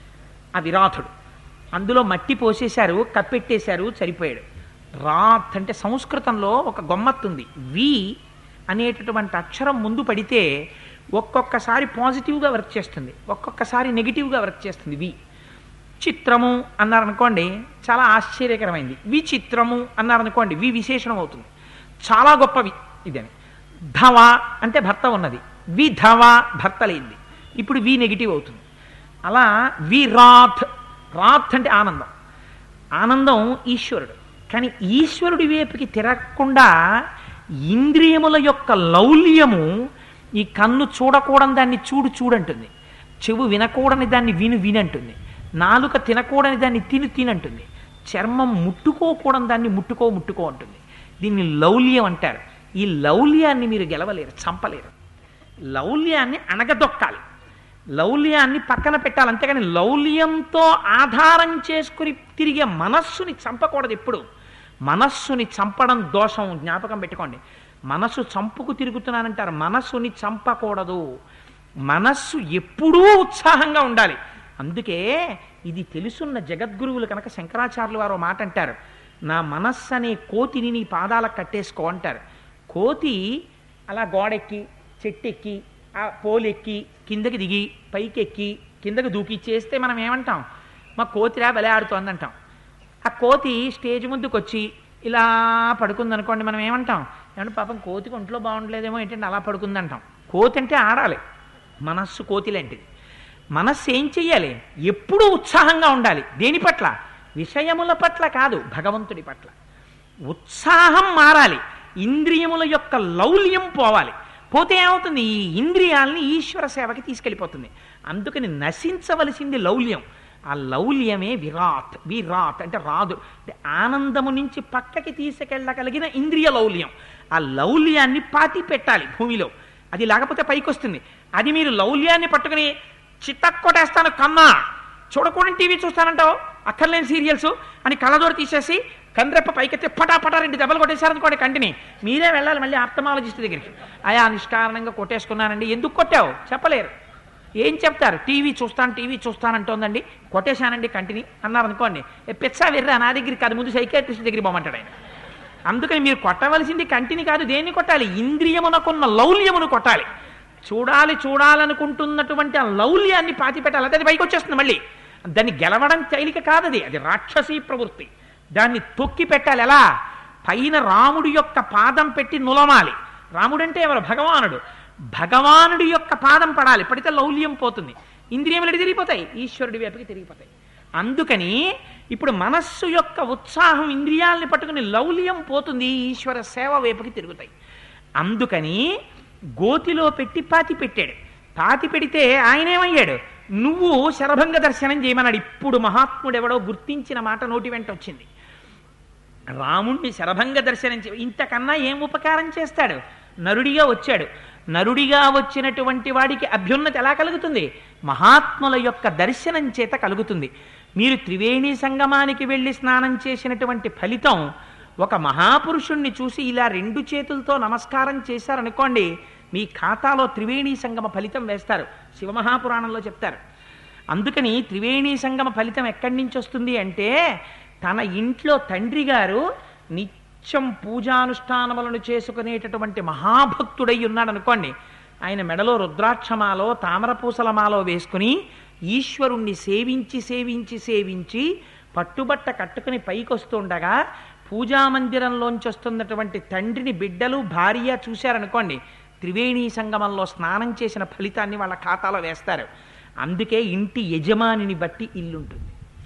ఆ విరాధుడు అందులో మట్టి పోసేశారు కప్పెట్టేశారు సరిపోయాడు రాత్ అంటే సంస్కృతంలో ఒక గొమ్మత్తుంది వి అనేటటువంటి అక్షరం ముందు పడితే ఒక్కొక్కసారి పాజిటివ్గా వర్క్ చేస్తుంది ఒక్కొక్కసారి నెగిటివ్గా వర్క్ చేస్తుంది వి చిత్రము అన్నారనుకోండి చాలా ఆశ్చర్యకరమైంది విచిత్రము అన్నారనుకోండి వి విశేషణం అవుతుంది చాలా గొప్పవి ఇదని ధవ అంటే భర్త ఉన్నది విధవ భర్త లేనిది ఇప్పుడు వి నెగిటివ్ అవుతుంది అలా వి రాత్ రాత్ అంటే ఆనందం ఆనందం ఈశ్వరుడు కానీ ఈశ్వరుడి వైపుకి తిరగకుండా ఇంద్రియముల యొక్క లౌల్యము ఈ కన్ను చూడకూడని దాన్ని చూడు చూడంటుంది చెవు వినకూడని దాన్ని విను వినంటుంది నాలుక తినకూడని దాన్ని తిను తినంటుంది చర్మం ముట్టుకోకూడని దాన్ని ముట్టుకో ముట్టుకో అంటుంది దీన్ని లౌల్యం అంటారు ఈ లౌల్యాన్ని మీరు గెలవలేరు చంపలేరు లౌల్యాన్ని అణగదొక్కాలి లౌల్యాన్ని పక్కన పెట్టాలి అంతేగాని లౌల్యంతో ఆధారం చేసుకుని తిరిగే మనస్సుని చంపకూడదు ఎప్పుడు మనస్సుని చంపడం దోషం జ్ఞాపకం పెట్టుకోండి మనస్సు చంపుకు తిరుగుతున్నానంటారు మనస్సుని చంపకూడదు మనస్సు ఎప్పుడూ ఉత్సాహంగా ఉండాలి అందుకే ఇది తెలుసున్న జగద్గురువులు కనుక శంకరాచార్యులు వారు మాట అంటారు నా మనస్సు అనే కోతిని నీ పాదాలకు కట్టేసుకో అంటారు కోతి అలా గోడెక్కి చెట్టెక్కి ఆ పోలెక్కి కిందకి దిగి పైకి ఎక్కి కిందకి దూకి చేస్తే మనం ఏమంటాం మా కోతిరా బలే ఆడుతోంది అంటాం ఆ కోతి స్టేజ్ ముందుకు వచ్చి ఇలా పడుకుంది అనుకోండి మనం ఏమంటాం ఏమంటే పాపం కోతికి ఒంట్లో బాగుండలేదేమో ఏంటంటే అలా పడుకుంది అంటాం కోతి అంటే ఆడాలి మనస్సు కోతి లాంటిది మనస్సు ఏం చెయ్యాలి ఎప్పుడూ ఉత్సాహంగా ఉండాలి దేని పట్ల విషయముల పట్ల కాదు భగవంతుడి పట్ల ఉత్సాహం మారాలి ఇంద్రియముల యొక్క లౌల్యం పోవాలి పోతే ఏమవుతుంది ఈ ఇంద్రియాల్ని ఈశ్వర సేవకి తీసుకెళ్ళిపోతుంది అందుకని నశించవలసింది లౌల్యం ఆ లౌల్యమే విరాట్ విరాట్ అంటే రాదు అంటే ఆనందము నుంచి పక్కకి తీసుకెళ్ళగలిగిన ఇంద్రియ లౌల్యం ఆ లౌల్యాన్ని పాతి పెట్టాలి భూమిలో అది లేకపోతే పైకి వస్తుంది అది మీరు లౌల్యాన్ని పట్టుకుని చిత్తక్కొట్టేస్తాను కన్నా చూడకూడని టీవీ చూస్తానంటావు అక్కర్లేని సీరియల్స్ అని కళ్ళదోడు తీసేసి కండ్రెప్ప పైకెత్తి పటా పటా రెండు దెబ్బలు కొట్టేశారనుకోండి కంటిని మీరే వెళ్ళాలి మళ్ళీ ఆప్తమాలజిస్ట్ దగ్గరికి అయా నిష్కారణంగా కొట్టేసుకున్నానండి ఎందుకు కొట్టావు చెప్పలేరు ఏం చెప్తారు టీవీ చూస్తాను టీవీ చూస్తానంటోందండి కొట్టేశానండి కంటిని అన్నారు అనుకోండి ఏ పిచ్చా వెర్రా నా దగ్గరికి కాదు ముందు సైకాట్రిస్ట్ దగ్గరికి పోమంటాడు ఆయన అందుకని మీరు కొట్టవలసింది కంటిని కాదు దేన్ని కొట్టాలి ఇంద్రియమునకున్న లౌల్యమును కొట్టాలి చూడాలి చూడాలనుకుంటున్నటువంటి ఆ లౌల్యాన్ని పాతి పెట్టాలి అదే అది పైకి వచ్చేస్తుంది మళ్ళీ దాన్ని గెలవడం తేలిక కాదది అది రాక్షసీ ప్రవృత్తి దాన్ని తొక్కి పెట్టాలి ఎలా పైన రాముడి యొక్క పాదం పెట్టి నులమాలి రాముడంటే ఎవరు భగవానుడు భగవానుడి యొక్క పాదం పడాలి పడితే లౌల్యం పోతుంది ఇంద్రియములు ఎటు తిరిగిపోతాయి ఈశ్వరుడి వైపుకి తిరిగిపోతాయి అందుకని ఇప్పుడు మనస్సు యొక్క ఉత్సాహం ఇంద్రియాలని పట్టుకుని లౌల్యం పోతుంది ఈశ్వర సేవ వైపుకి తిరుగుతాయి అందుకని గోతిలో పెట్టి పాతి పెట్టాడు పాతి పెడితే ఆయనేమయ్యాడు నువ్వు శరభంగ దర్శనం చేయమన్నాడు ఇప్పుడు మహాత్ముడెవడో గుర్తించిన మాట నోటి వెంట వచ్చింది రాముణ్ణి శరభంగ దర్శనం చే ఇంతకన్నా ఏం ఉపకారం చేస్తాడు నరుడిగా వచ్చాడు నరుడిగా వచ్చినటువంటి వాడికి అభ్యున్నతి ఎలా కలుగుతుంది మహాత్ముల యొక్క దర్శనం చేత కలుగుతుంది మీరు త్రివేణి సంగమానికి వెళ్ళి స్నానం చేసినటువంటి ఫలితం ఒక మహాపురుషుణ్ణి చూసి ఇలా రెండు చేతులతో నమస్కారం చేశారనుకోండి మీ ఖాతాలో త్రివేణి సంగమ ఫలితం వేస్తారు శివమహాపురాణంలో చెప్తారు అందుకని త్రివేణి సంగమ ఫలితం ఎక్కడి నుంచి వస్తుంది అంటే తన ఇంట్లో తండ్రి గారు నిత్యం పూజానుష్ఠానములను చేసుకునేటటువంటి మహాభక్తుడై ఉన్నాడు అనుకోండి ఆయన మెడలో రుద్రాక్షమాలో తామరపూసలమాలో వేసుకుని ఈశ్వరుణ్ణి సేవించి సేవించి సేవించి పట్టుబట్ట కట్టుకుని పైకి వస్తుండగా పూజామందిరంలోంచి వస్తున్నటువంటి తండ్రిని బిడ్డలు భార్య చూశారనుకోండి త్రివేణి సంగమంలో స్నానం చేసిన ఫలితాన్ని వాళ్ళ ఖాతాలో వేస్తారు అందుకే ఇంటి యజమానిని బట్టి ఇల్లుంటుంది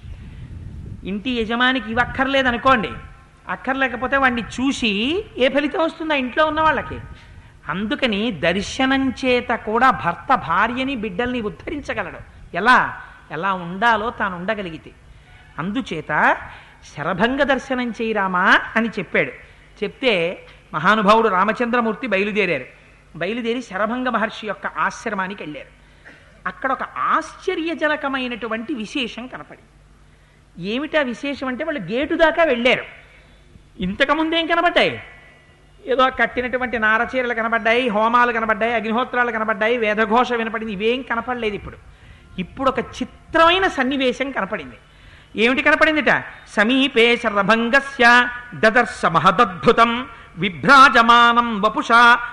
ఇంటి యజమానికి ఇవి అక్కర్లేదనుకోండి అక్కర్లేకపోతే వాడిని చూసి ఏ ఫలితం వస్తుంది ఆ ఇంట్లో ఉన్న వాళ్ళకి అందుకని దర్శనం చేత కూడా భర్త భార్యని బిడ్డల్ని ఉద్ధరించగలడు ఎలా ఎలా ఉండాలో తాను ఉండగలిగితే అందుచేత శరభంగ దర్శనం చేయరామా అని చెప్పాడు చెప్తే మహానుభావుడు రామచంద్రమూర్తి బయలుదేరారు బయలుదేరి శరభంగ మహర్షి యొక్క ఆశ్రమానికి వెళ్ళారు అక్కడ ఒక ఆశ్చర్యజనకమైనటువంటి విశేషం కనపడింది ఏమిటా విశేషం అంటే వాళ్ళు గేటు దాకా వెళ్ళారు ఇంతకుముందు ఏం కనబడ్డాయి ఏదో కట్టినటువంటి నారచీరలు కనబడ్డాయి హోమాలు కనబడ్డాయి అగ్నిహోత్రాలు కనబడ్డాయి వేదఘోష వినపడింది ఇవేం కనపడలేదు ఇప్పుడు ఇప్పుడు ఒక చిత్రమైన సన్నివేశం కనపడింది ఏమిటి కనపడిందిట సమీపే శరభంగస్య దదర్శ మహదద్భుతం విభ్రాజమానం వపుష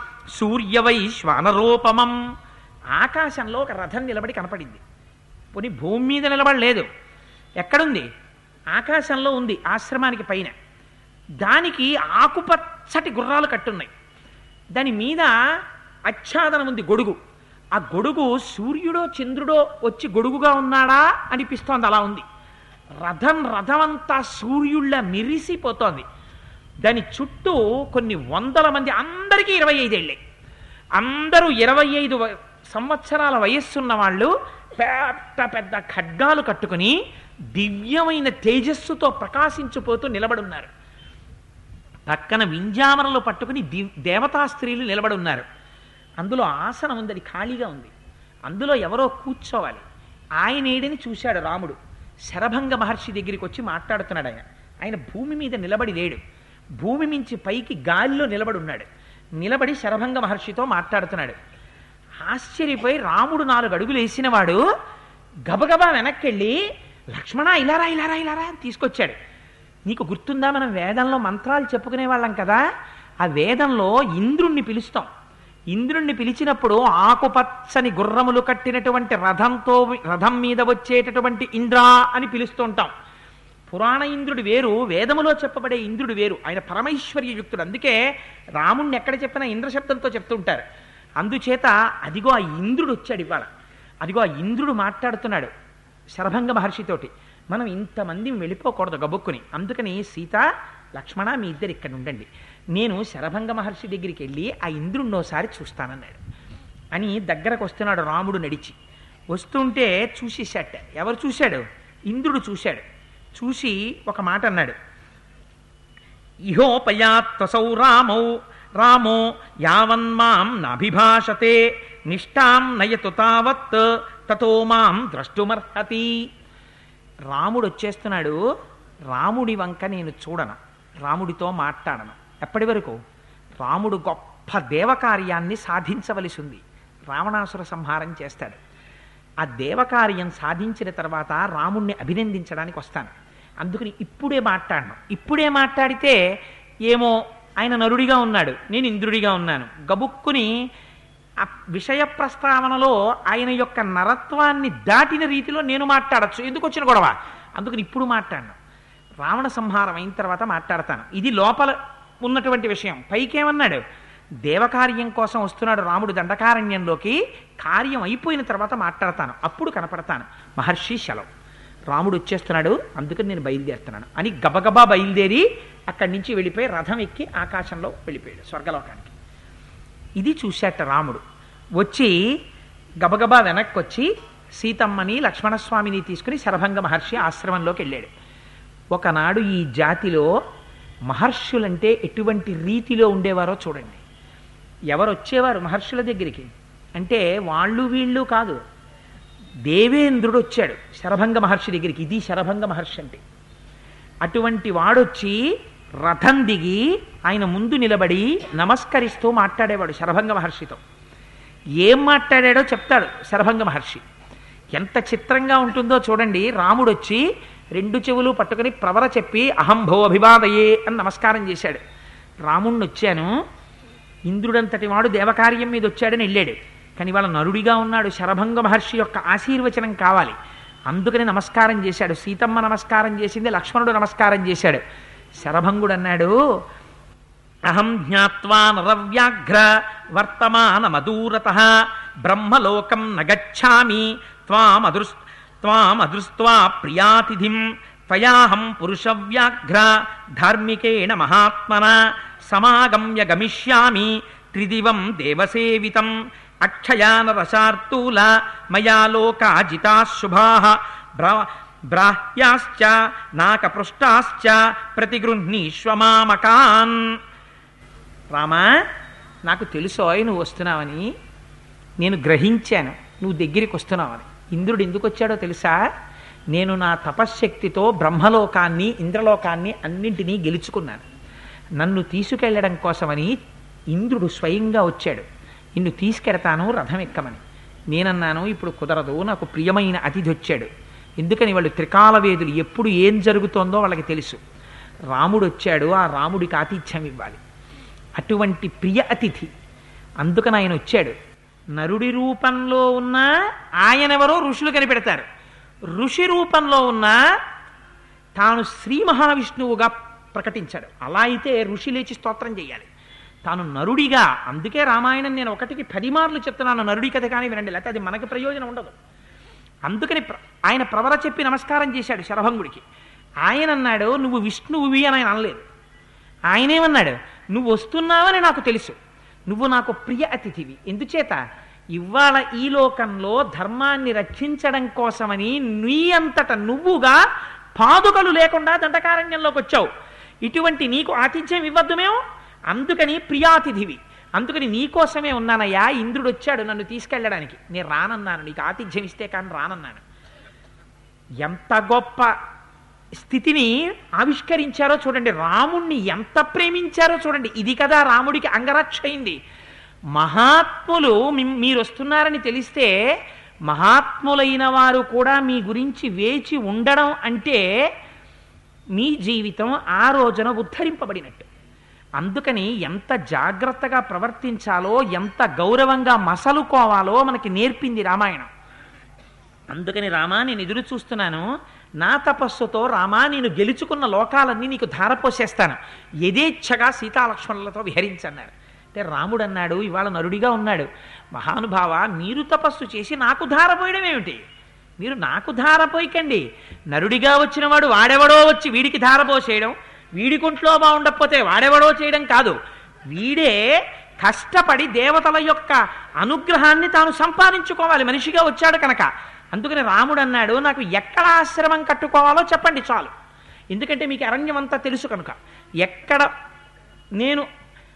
సూర్యవైశ్వానరూపమం ఆకాశంలో ఒక రథం నిలబడి కనపడింది పోనీ భూమి మీద నిలబడలేదు ఎక్కడుంది ఆకాశంలో ఉంది ఆశ్రమానికి పైన దానికి ఆకుపచ్చటి గుర్రాలు కట్టున్నాయి దాని మీద ఆచ్ఛాదనం ఉంది గొడుగు ఆ గొడుగు సూర్యుడో చంద్రుడో వచ్చి గొడుగుగా ఉన్నాడా అనిపిస్తోంది అలా ఉంది రథం రథమంతా సూర్యుళ్ళ మిరిసిపోతోంది దాని చుట్టూ కొన్ని వందల మంది అందరికీ ఇరవై ఐదేళ్ళే అందరూ ఇరవై ఐదు వ- సంవత్సరాల వయస్సున్న వాళ్ళు పెద్ద పెద్ద ఖడ్గాలు కట్టుకుని దివ్యమైన తేజస్సుతో ప్రకాశించిపోతూ నిలబడున్నారు పక్కన వింజామరలు పట్టుకుని దివ్ దేవతా స్త్రీలు నిలబడి ఉన్నారు అందులో ఆసనం ఉంది అది ఖాళీగా ఉంది అందులో ఎవరో కూర్చోవాలి ఆయన ఏడని చూశాడు రాముడు శరభంగ మహర్షి దగ్గరికి వచ్చి మాట్లాడుతున్నాడు ఆయన ఆయన భూమి మీద నిలబడి లేడు భూమి మించి పైకి గాలిలో నిలబడి ఉన్నాడు నిలబడి శరభంగ మహర్షితో మాట్లాడుతున్నాడు ఆశ్చర్యపోయి రాముడు నాలుగు అడుగులు వేసినవాడు గబగబా వెనక్కెళ్ళి లక్ష్మణ ఇలారా ఇలారా ఇలారా అని తీసుకొచ్చాడు నీకు గుర్తుందా మనం వేదంలో మంత్రాలు చెప్పుకునే వాళ్ళం కదా ఆ వేదంలో ఇంద్రుణ్ణి పిలుస్తాం ఇంద్రుణ్ణి పిలిచినప్పుడు ఆకుపచ్చని గుర్రములు కట్టినటువంటి రథంతో రథం మీద వచ్చేటటువంటి ఇంద్రా అని పిలుస్తూ ఉంటాం పురాణ ఇంద్రుడు వేరు వేదములో చెప్పబడే ఇంద్రుడు వేరు ఆయన పరమైశ్వర్యయుక్తుడు అందుకే రాముణ్ణి ఎక్కడ చెప్పినా ఇంద్ర శబ్దంతో చెప్తుంటారు అందుచేత అదిగో ఆ ఇంద్రుడు వచ్చాడు ఇవాళ అదిగో ఆ ఇంద్రుడు మాట్లాడుతున్నాడు శరభంగ మహర్షితోటి మనం ఇంతమంది వెళ్ళిపోకూడదు గబుక్కుని అందుకని సీత లక్ష్మణ మీ ఇద్దరు ఇక్కడ ఉండండి నేను శరభంగ మహర్షి దగ్గరికి వెళ్ళి ఆ ఇంద్రుడిని ఒకసారి చూస్తానన్నాడు అని దగ్గరకు వస్తున్నాడు రాముడు నడిచి వస్తుంటే చూసేశాట ఎవరు చూశాడు ఇంద్రుడు చూశాడు చూసి ఒక మాట అన్నాడు ఇహోపయాత్వసౌ రామౌ రామో యావన్మాం నాభిభాషతే నిష్టాం నయతు తావత్ తతో మాం ద్రష్టుమర్హతి రాముడు వచ్చేస్తున్నాడు రాముడి వంక నేను చూడను రాముడితో మాట్లాడను ఎప్పటి వరకు రాముడు గొప్ప దేవకార్యాన్ని సాధించవలసి ఉంది రావణాసుర సంహారం చేస్తాడు ఆ దేవకార్యం సాధించిన తర్వాత రాముణ్ణి అభినందించడానికి వస్తాను అందుకని ఇప్పుడే మాట్లాడను ఇప్పుడే మాట్లాడితే ఏమో ఆయన నరుడిగా ఉన్నాడు నేను ఇంద్రుడిగా ఉన్నాను గబుక్కుని ఆ విషయ ప్రస్తావనలో ఆయన యొక్క నరత్వాన్ని దాటిన రీతిలో నేను మాట్లాడచ్చు ఎందుకు వచ్చిన గొడవ అందుకని ఇప్పుడు మాట్లాడను రావణ సంహారం అయిన తర్వాత మాట్లాడతాను ఇది లోపల ఉన్నటువంటి విషయం పైకేమన్నాడు దేవకార్యం కోసం వస్తున్నాడు రాముడు దండకారణ్యంలోకి కార్యం అయిపోయిన తర్వాత మాట్లాడతాను అప్పుడు కనపడతాను మహర్షి సెలవు రాముడు వచ్చేస్తున్నాడు అందుకని నేను బయలుదేరుతున్నాను అని గబగబా బయలుదేరి అక్కడి నుంచి వెళ్ళిపోయి రథం ఎక్కి ఆకాశంలో వెళ్ళిపోయాడు స్వర్గలోకానికి ఇది చూశాట రాముడు వచ్చి గబగబా వెనక్కి వచ్చి సీతమ్మని లక్ష్మణస్వామిని తీసుకుని శరభంగ మహర్షి ఆశ్రమంలోకి వెళ్ళాడు ఒకనాడు ఈ జాతిలో మహర్షులంటే ఎటువంటి రీతిలో ఉండేవారో చూడండి ఎవరు వచ్చేవారు మహర్షుల దగ్గరికి అంటే వాళ్ళు వీళ్ళు కాదు దేవేంద్రుడు వచ్చాడు శరభంగ మహర్షి దగ్గరికి ఇది శరభంగ మహర్షి అంటే అటువంటి వాడొచ్చి రథం దిగి ఆయన ముందు నిలబడి నమస్కరిస్తూ మాట్లాడేవాడు శరభంగ మహర్షితో ఏం మాట్లాడాడో చెప్తాడు శరభంగ మహర్షి ఎంత చిత్రంగా ఉంటుందో చూడండి రాముడు వచ్చి రెండు చెవులు పట్టుకుని ప్రవర చెప్పి అహంభో అభివాదయే అని నమస్కారం చేశాడు రాముణ్ణి వచ్చాను ఇంద్రుడంతటి వాడు దేవకార్యం మీద వచ్చాడని వెళ్ళాడు కానీ వాళ్ళ నరుడిగా ఉన్నాడు శరభంగ మహర్షి యొక్క ఆశీర్వచనం కావాలి అందుకని నమస్కారం చేశాడు సీతమ్మ నమస్కారం చేసింది లక్ష్మణుడు నమస్కారం చేశాడు శరభంగుడు అన్నాడు అహం జ్ఞాత్వా నరవ్యాఘ్ర వర్తమాన మదూరత బ్రహ్మలోకం నగచ్చామి త్వామదృస్ త్వామదృస్త్వా ప్రియాతిథిం త్వయాహం పురుషవ్యాఘ్ర ధార్మికేణ మహాత్మన సమాగమ్య గమిష్యామి త్రిదివం దేవసేవితం అక్షయానరసార్తూల మయా లోకాజితా శుభా బ్రాహ్యాశ్చ నాకపృష్టాశ్చ ప్రతిగృహ్ణీష్వమామకాన్ రామా నాకు తెలుసోయ్ నువ్వు వస్తున్నావని నేను గ్రహించాను నువ్వు దగ్గరికి వస్తున్నావని ఇంద్రుడు ఎందుకు వచ్చాడో తెలుసా నేను నా తపశ్శక్తితో బ్రహ్మలోకాన్ని ఇంద్రలోకాన్ని అన్నింటినీ గెలుచుకున్నాను నన్ను తీసుకెళ్లడం కోసమని ఇంద్రుడు స్వయంగా వచ్చాడు నిన్ను తీసుకెడతాను రథం ఎక్కమని నేనన్నాను ఇప్పుడు కుదరదు నాకు ప్రియమైన అతిథి వచ్చాడు ఎందుకని వాళ్ళు త్రికాల వేదులు ఎప్పుడు ఏం జరుగుతోందో వాళ్ళకి తెలుసు రాముడు వచ్చాడు ఆ రాముడికి ఆతిథ్యం ఇవ్వాలి అటువంటి ప్రియ అతిథి అందుకని ఆయన వచ్చాడు నరుడి రూపంలో ఉన్న ఆయనెవరో ఋషులు కనిపెడతారు ఋషి రూపంలో ఉన్న తాను శ్రీ మహావిష్ణువుగా ప్రకటించాడు అలా అయితే ఋషి లేచి స్తోత్రం చేయాలి తాను నరుడిగా అందుకే రామాయణం నేను ఒకటికి పది మార్లు చెప్తున్నాను నరుడి కథ కానీ వినండి లేకపోతే అది మనకి ప్రయోజనం ఉండదు అందుకని ప్ర- ఆయన ప్రవర చెప్పి నమస్కారం చేశాడు శరభంగుడికి ఆయన అన్నాడు నువ్వు విష్ణువువి అని ఆయన అనలేదు ఆయనేమన్నాడు నువ్వు వస్తున్నావని నాకు తెలుసు నువ్వు నాకు ప్రియ అతిథివి ఎందుచేత ఇవాళ ఈ లోకంలో ధర్మాన్ని రక్షించడం కోసమని నీ అంతట నువ్వుగా పాదుకలు లేకుండా దండకారణ్యంలోకి వచ్చావు ఇటువంటి నీకు ఆతిథ్యం ఇవ్వద్దు మేము అందుకని ప్రియాతిథివి అందుకని నీకోసమే ఉన్నానయ్యా ఇంద్రుడు వచ్చాడు నన్ను తీసుకెళ్ళడానికి నేను రానన్నాను నీకు ఆతిథ్యం ఇస్తే కానీ రానన్నాను ఎంత గొప్ప స్థితిని ఆవిష్కరించారో చూడండి రాముణ్ణి ఎంత ప్రేమించారో చూడండి ఇది కదా రాముడికి అంగరక్ష అయింది మహాత్ములు మీ- మీరు వస్తున్నారని తెలిస్తే మహాత్ములైన వారు కూడా మీ గురించి వేచి ఉండడం అంటే మీ జీవితం ఆ రోజున ఉద్ధరింపబడినట్టు అందుకని ఎంత జాగ్రత్తగా ప్రవర్తించాలో ఎంత గౌరవంగా మసలుకోవాలో మనకి నేర్పింది రామాయణం అందుకని రామా నేను ఎదురు చూస్తున్నాను నా తపస్సుతో రామా నేను గెలుచుకున్న లోకాలన్నీ నీకు ధారపోసేస్తాను యథేచ్ఛగా సీతాలక్ష్మణులతో విహరించన్నారు అంటే రాముడు అన్నాడు ఇవాళ నరుడిగా ఉన్నాడు మహానుభావ మీరు తపస్సు చేసి నాకు ధారపోయడం ఏమిటి మీరు నాకు ధారపోయకండి నరుడిగా వచ్చిన వాడు వాడెవడో వచ్చి వీడికి ధారపోసేయడం వీడి కుంట్లో బాగుండకపోతే వాడెవడో చేయడం కాదు వీడే కష్టపడి దేవతల యొక్క అనుగ్రహాన్ని తాను సంపాదించుకోవాలి మనిషిగా వచ్చాడు కనుక అందుకని రాముడు అన్నాడు నాకు ఎక్కడ ఆశ్రమం కట్టుకోవాలో చెప్పండి చాలు ఎందుకంటే మీకు అరణ్యం అంతా తెలుసు కనుక ఎక్కడ నేను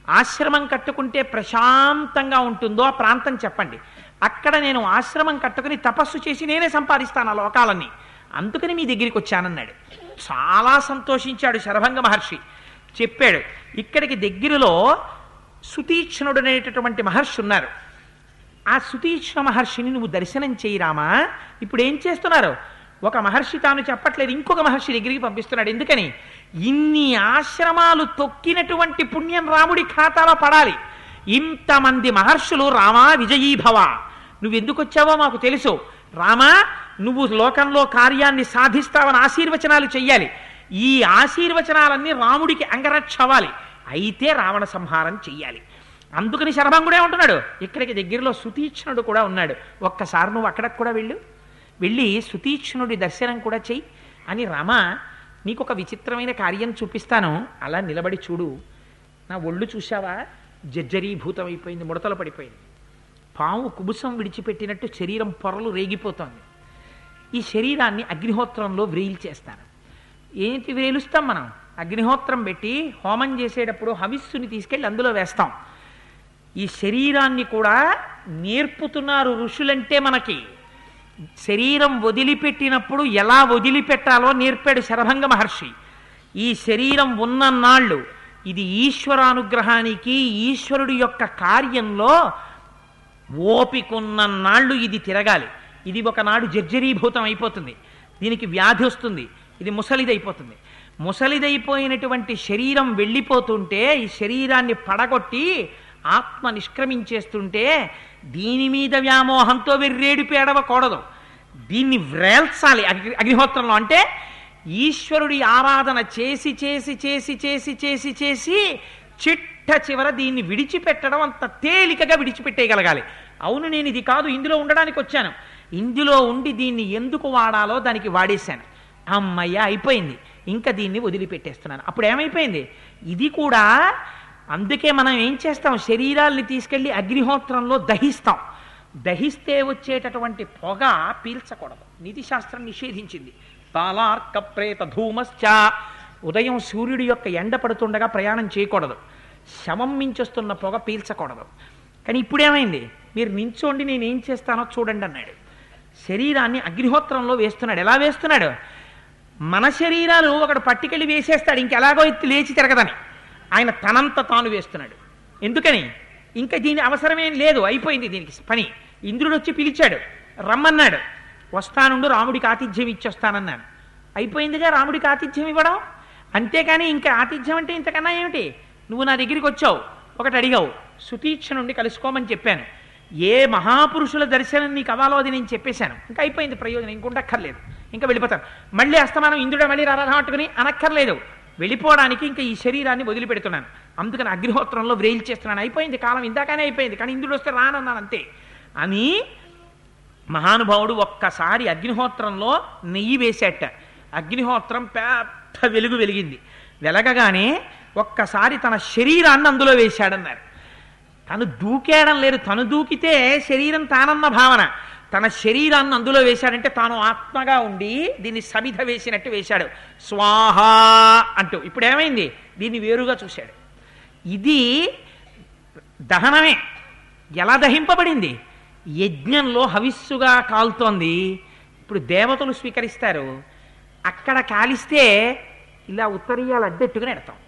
ఆశ్రమం కట్టుకుంటే ప్రశాంతంగా ఉంటుందో ఆ ప్రాంతం చెప్పండి అక్కడ నేను ఆశ్రమం కట్టుకుని తపస్సు చేసి నేనే సంపాదిస్తాను ఆ లోకాలన్నీ అందుకని మీ దగ్గరికి వచ్చానన్నాడు చాలా సంతోషించాడు శరభంగ మహర్షి చెప్పాడు ఇక్కడికి దగ్గరలో సుతీక్ష్ణుడు అనేటటువంటి మహర్షి ఉన్నారు ఆ సుతీక్ష్ణ మహర్షిని నువ్వు దర్శనం చేయరామా ఇప్పుడు ఏం చేస్తున్నారు ఒక మహర్షి తాను చెప్పట్లేదు ఇంకొక మహర్షి దగ్గరికి పంపిస్తున్నాడు ఎందుకని ఇన్ని ఆశ్రమాలు తొక్కినటువంటి పుణ్యం రాముడి ఖాతాలో పడాలి ఇంతమంది మహర్షులు రామా విజయీభవ నువ్వు ఎందుకు వచ్చావో మాకు తెలుసు రామా నువ్వు లోకంలో కార్యాన్ని సాధిస్తావని ఆశీర్వచనాలు చెయ్యాలి ఈ ఆశీర్వచనాలన్నీ రాముడికి అంగరక్ష అవ్వాలి అయితే రావణ సంహారం చెయ్యాలి అందుకని శరభంగుడే ఉంటున్నాడు ఇక్కడికి దగ్గరలో సుతీక్ష్ణుడు కూడా ఉన్నాడు ఒక్కసారి నువ్వు అక్కడికి కూడా వెళ్ళు వెళ్ళి సుతీక్ష్ణుడి దర్శనం కూడా చెయ్యి అని రామ నీకు ఒక విచిత్రమైన కార్యం చూపిస్తాను అలా నిలబడి చూడు నా ఒళ్ళు చూశావా జర్జరీభూతం అయిపోయింది ముడతలు పడిపోయింది పాము కుబుసం విడిచిపెట్టినట్టు శరీరం పొరలు రేగిపోతోంది ఈ శరీరాన్ని అగ్నిహోత్రంలో వ్రేయిల్ చేస్తాను ఏంటి వ్రేలుస్తాం మనం అగ్నిహోత్రం పెట్టి హోమం చేసేటప్పుడు హవిస్సుని తీసుకెళ్ళి అందులో వేస్తాం ఈ శరీరాన్ని కూడా నేర్పుతున్నారు ఋషులంటే మనకి శరీరం వదిలిపెట్టినప్పుడు ఎలా వదిలిపెట్టాలో నేర్పాడు శరభంగ మహర్షి ఈ శరీరం ఉన్నన్నాళ్ళు ఇది ఈశ్వరానుగ్రహానికి ఈశ్వరుడి యొక్క కార్యంలో ఓపికన్న నాళ్ళు ఇది తిరగాలి ఇది ఒకనాడు జర్జరీభూతం అయిపోతుంది దీనికి వ్యాధి వస్తుంది ఇది ముసలిదైపోతుంది ముసలిదైపోయినటువంటి శరీరం వెళ్ళిపోతుంటే ఈ శరీరాన్ని పడగొట్టి ఆత్మ నిష్క్రమించేస్తుంటే దీని మీద వ్యామోహంతో వెర్రేడిపి ఏడవకూడదు దీన్ని వ్రేల్చాలి అగ్ని అగ్నిహోత్రంలో అంటే ఈశ్వరుడి ఆరాధన చేసి చేసి చేసి చేసి చేసి చేసి చిట్ట చివర దీన్ని విడిచిపెట్టడం అంత తేలికగా విడిచిపెట్టేయగలగాలి అవును నేను ఇది కాదు ఇందులో ఉండడానికి వచ్చాను ఇందులో ఉండి దీన్ని ఎందుకు వాడాలో దానికి వాడేశాను అమ్మయ్య అయిపోయింది ఇంకా దీన్ని వదిలిపెట్టేస్తున్నాను అప్పుడు ఏమైపోయింది ఇది కూడా అందుకే మనం ఏం చేస్తాం శరీరాల్ని తీసుకెళ్ళి అగ్నిహోత్రంలో దహిస్తాం దహిస్తే వచ్చేటటువంటి పొగ పీల్చకూడదు నీతిశాస్త్రం నిషేధించింది బాలార్క ప్రేత ధూమశ్చ ఉదయం సూర్యుడి యొక్క ఎండ పడుతుండగా ప్రయాణం చేయకూడదు శవం మించొస్తున్న పొగ పీల్చకూడదు కానీ ఇప్పుడేమైంది మీరు నించోండి నేను ఏం చేస్తానో చూడండి అన్నాడు శరీరాన్ని అగ్నిహోత్రంలో వేస్తున్నాడు ఎలా వేస్తున్నాడు మన శరీరాలు ఒకడు పట్టుకెళ్ళి వేసేస్తాడు ఇంకెలాగో ఎత్తి లేచి తిరగదని ఆయన తనంత తాను వేస్తున్నాడు ఎందుకని ఇంకా దీని అవసరమేం లేదు అయిపోయింది దీనికి పని ఇంద్రుడు వచ్చి పిలిచాడు రమ్మన్నాడు వస్తానుండు రాముడికి ఆతిథ్యం ఇచ్చొస్తానన్నాను అయిపోయిందిగా రాముడికి ఆతిథ్యం ఇవ్వడం అంతేకాని ఇంకా ఆతిథ్యం అంటే ఇంతకన్నా ఏమిటి నువ్వు నా దగ్గరికి వచ్చావు ఒకటి అడిగావు సుతీక్ష నుండి కలుసుకోమని చెప్పాను ఏ మహాపురుషుల దర్శనం నీకు అవ్వాలో అది నేను చెప్పేశాను ఇంకా అయిపోయింది ప్రయోజనం ఇంకుండక్కర్లేదు ఇంకా వెళ్ళిపోతాను మళ్ళీ అస్తమానం ఇంద్రుడు మళ్ళీ రారాటుకుని అనక్కర్లేదు వెళ్ళిపోవడానికి ఇంకా ఈ శరీరాన్ని వదిలిపెడుతున్నాను అందుకని అగ్నిహోత్రంలో వ్రేల్ చేస్తున్నాను అయిపోయింది కాలం ఇందాకనే అయిపోయింది కానీ ఇంద్రుడు వస్తే రానన్నాను అంతే అని మహానుభావుడు ఒక్కసారి అగ్నిహోత్రంలో నెయ్యి వేసేట అగ్నిహోత్రం పెద్ద వెలుగు వెలిగింది వెలగగానే ఒక్కసారి తన శరీరాన్ని అందులో వేశాడన్నారు తను దూకేయడం లేదు తను దూకితే శరీరం తానన్న భావన తన శరీరాన్ని అందులో వేశాడంటే తాను ఆత్మగా ఉండి దీన్ని సమిధ వేసినట్టు వేశాడు స్వాహ అంటూ ఇప్పుడు ఏమైంది దీన్ని వేరుగా చూశాడు ఇది దహనమే ఎలా దహింపబడింది యజ్ఞంలో హవిస్సుగా కాలుతోంది ఇప్పుడు దేవతలు స్వీకరిస్తారు అక్కడ కాలిస్తే ఇలా ఉత్తరీయాలు అడ్డెట్టుకుని ఎడతాం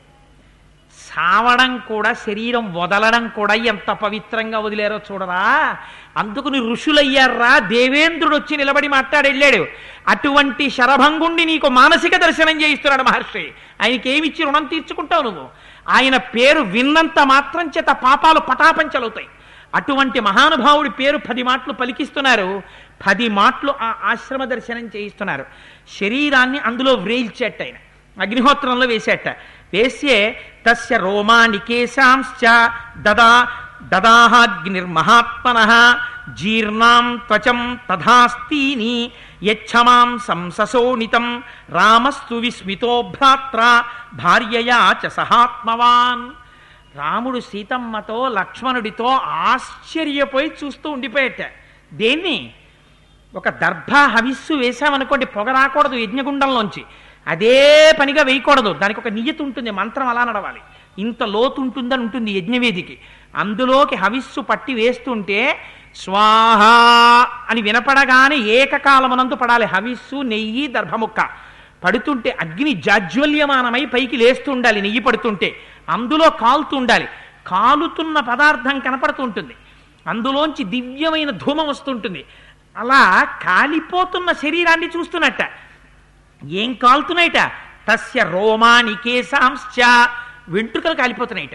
సావడం కూడా శరీరం వదలడం కూడా ఎంత పవిత్రంగా వదిలేరో చూడరా అందుకుని ఋషులయ్యారా దేవేంద్రుడు వచ్చి నిలబడి మాట్లాడి వెళ్ళాడు అటువంటి శరభంగుండి నీకు మానసిక దర్శనం చేయిస్తున్నాడు మహర్షి ఆయనకి ఏమిచ్చి రుణం తీర్చుకుంటావు నువ్వు ఆయన పేరు విన్నంత మాత్రం చేత పాపాలు పటాపంచలవుతాయి అటువంటి మహానుభావుడి పేరు పది మాటలు పలికిస్తున్నారు పది మాటలు ఆ ఆశ్రమ దర్శనం చేయిస్తున్నారు శరీరాన్ని అందులో వ్రేల్చేట ఆయన అగ్నిహోత్రంలో వేసేట వేసే తస్య రోమాని కేశాంశ్చ దదా దదాహాగ్నిర్మహాత్మన జీర్ణాం త్వచం తథాస్తీని యచ్చమాం సంససోనితం రామస్తు విస్మితో భ్రాత్ర భార్యయా చ సహాత్మవాన్ రాముడు సీతమ్మతో లక్ష్మణుడితో ఆశ్చర్యపోయి చూస్తూ ఉండిపోయేట దేన్ని ఒక దర్భ హవిస్సు వేశామనుకోండి పొగ రాకూడదు యజ్ఞగుండంలోంచి అదే పనిగా వేయకూడదు దానికి ఒక నియతి ఉంటుంది మంత్రం అలా నడవాలి ఇంత లోతు ఉంటుందని ఉంటుంది యజ్ఞవేదికి అందులోకి హవిస్సు పట్టి వేస్తుంటే స్వాహ అని వినపడగానే ఏకకాలమునందు పడాలి హవిస్సు నెయ్యి దర్భముక్క పడుతుంటే అగ్ని జాజ్వల్యమానమై పైకి లేస్తూ ఉండాలి నెయ్యి పడుతుంటే అందులో కాలుతూ ఉండాలి కాలుతున్న పదార్థం కనపడుతూ ఉంటుంది అందులోంచి దివ్యమైన ధూమం వస్తుంటుంది అలా కాలిపోతున్న శరీరాన్ని చూస్తున్నట్ట ఏం కాలుతున్నాయిట తస్య రోమాని కేశాంశ్చ వెంట్రుకలు కాలిపోతున్నాయిట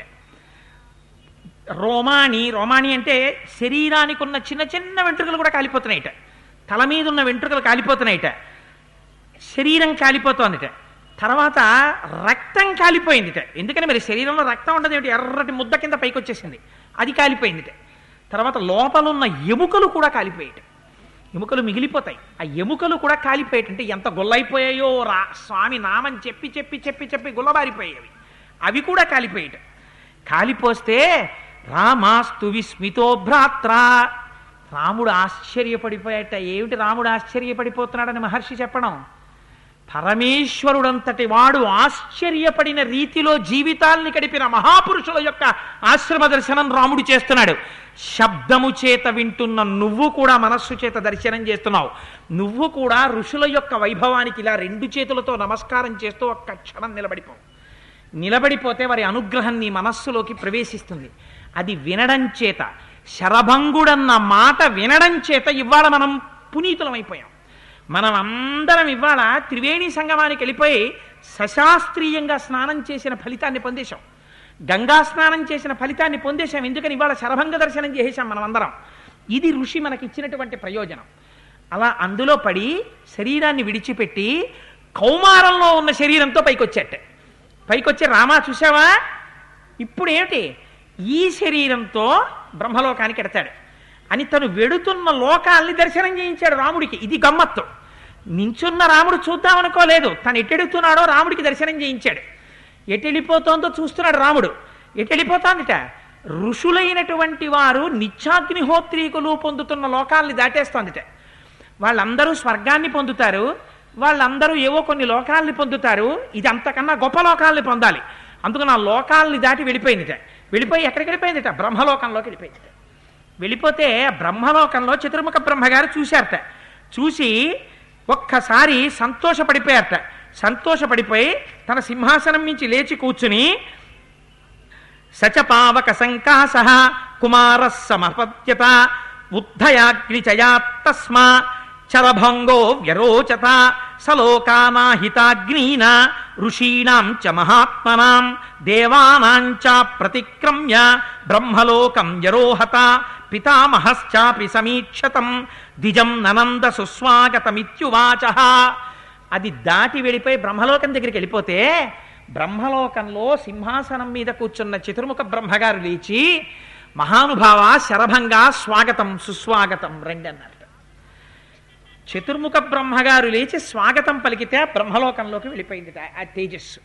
రోమాని రోమాని అంటే శరీరానికి ఉన్న చిన్న చిన్న వెంట్రుకలు కూడా కాలిపోతున్నాయిట తల మీద ఉన్న వెంట్రుకలు కాలిపోతున్నాయిట శరీరం కాలిపోతోందిట తర్వాత రక్తం కాలిపోయిందిట ఎందుకని మరి శరీరంలో రక్తం ఉండదు ఏమిటి ఎర్రటి ముద్ద కింద పైకి వచ్చేసింది అది కాలిపోయిందిట తర్వాత లోపల ఉన్న ఎముకలు కూడా కాలిపోయాయి ఎముకలు మిగిలిపోతాయి ఆ ఎముకలు కూడా కాలిపోయేట అంటే ఎంత గుల్లైపోయాయో రా స్వామి నామని చెప్పి చెప్పి చెప్పి చెప్పి గుల్లబారిపోయేవి అవి కూడా కాలిపోయేట కాలిపోస్తే రామాస్తు విస్మితో భ్రాత్ర రాముడు ఆశ్చర్యపడిపోయాట ఏమిటి రాముడు ఆశ్చర్యపడిపోతున్నాడని మహర్షి చెప్పడం పరమేశ్వరుడంతటి వాడు ఆశ్చర్యపడిన రీతిలో జీవితాల్ని గడిపిన మహాపురుషుల యొక్క ఆశ్రమ దర్శనం రాముడు చేస్తున్నాడు శబ్దము చేత వింటున్న నువ్వు కూడా మనస్సు చేత దర్శనం చేస్తున్నావు నువ్వు కూడా ఋషుల యొక్క వైభవానికి ఇలా రెండు చేతులతో నమస్కారం చేస్తూ ఒక్క క్షణం నిలబడిపో నిలబడిపోతే వారి అనుగ్రహం నీ మనస్సులోకి ప్రవేశిస్తుంది అది వినడం చేత శరభంగుడన్న మాట వినడం చేత ఇవాళ మనం పునీతులమైపోయాం మనం అందరం ఇవాళ త్రివేణి సంగమానికి వెళ్ళిపోయి సశాస్త్రీయంగా స్నానం చేసిన ఫలితాన్ని పొందేశాం గంగా స్నానం చేసిన ఫలితాన్ని పొందేశాం ఎందుకని ఇవాళ శరభంగ దర్శనం చేసేశాం మనం అందరం ఇది ఋషి మనకి ఇచ్చినటువంటి ప్రయోజనం అలా అందులో పడి శరీరాన్ని విడిచిపెట్టి కౌమారంలో ఉన్న శరీరంతో పైకొచ్చేట పైకొచ్చి రామా చూసావా ఇప్పుడు ఏమిటి ఈ శరీరంతో బ్రహ్మలోకానికి ఎడతాడు అని తను వెడుతున్న లోకాల్ని దర్శనం చేయించాడు రాముడికి ఇది గమ్మత్తు నించున్న రాముడు చూద్దామనుకోలేదు తను ఎట్టెడుతున్నాడో రాముడికి దర్శనం చేయించాడు ఎటెళ్ళిపోతోందో చూస్తున్నాడు రాముడు ఎటెళ్ళిపోతోందిట ఋషులైనటువంటి వారు నిత్యాగ్నిహోత్రీకులు పొందుతున్న లోకాల్ని దాటేస్తోందిట వాళ్ళందరూ స్వర్గాన్ని పొందుతారు వాళ్ళందరూ ఏవో కొన్ని లోకాల్ని పొందుతారు ఇది అంతకన్నా గొప్ప లోకాల్ని పొందాలి అందుకు నా లోకాల్ని దాటి వెళ్ళిపోయిందిట వెళ్ళిపోయి ఎక్కడికి వెళ్ళిపోయిందిట బ్రహ్మలోకంలోకి వెళ్ళిపోయిందిట వెళ్ళిపోతే బ్రహ్మలోకంలో చతుర్ముఖ బ్రహ్మగారు చూశారట చూసి ఒక్కసారి సంతోషపడిపోయారట సంతోషపడిపోయి తన సింహాసనం నుంచి లేచి కూర్చుని సచపావక సంకాస కుమార సమపద్యత ఉద్ధయాగ్నిచయా తస్మా చరభంగో వ్యరోచత సలోకానాహితాగ్నీన ఋషీణాం చ మహాత్మనాం దేవానాం చ ప్రతిక్రమ్య బ్రహ్మలోకం యరోహత పితామహశ్చాపి సమీక్షతం దిజం ననంద సుస్వాగతమిత్యువాచ అది దాటి వెళ్ళిపోయి బ్రహ్మలోకం దగ్గరికి వెళ్ళిపోతే బ్రహ్మలోకంలో సింహాసనం మీద కూర్చున్న చతుర్ముఖ బ్రహ్మగారు లేచి మహానుభావ శరభంగా స్వాగతం సుస్వాగతం రండి అన్నారట చతుర్ముఖ బ్రహ్మగారు లేచి స్వాగతం పలికితే ఆ బ్రహ్మలోకంలోకి వెళ్ళిపోయింది ఆ తేజస్సు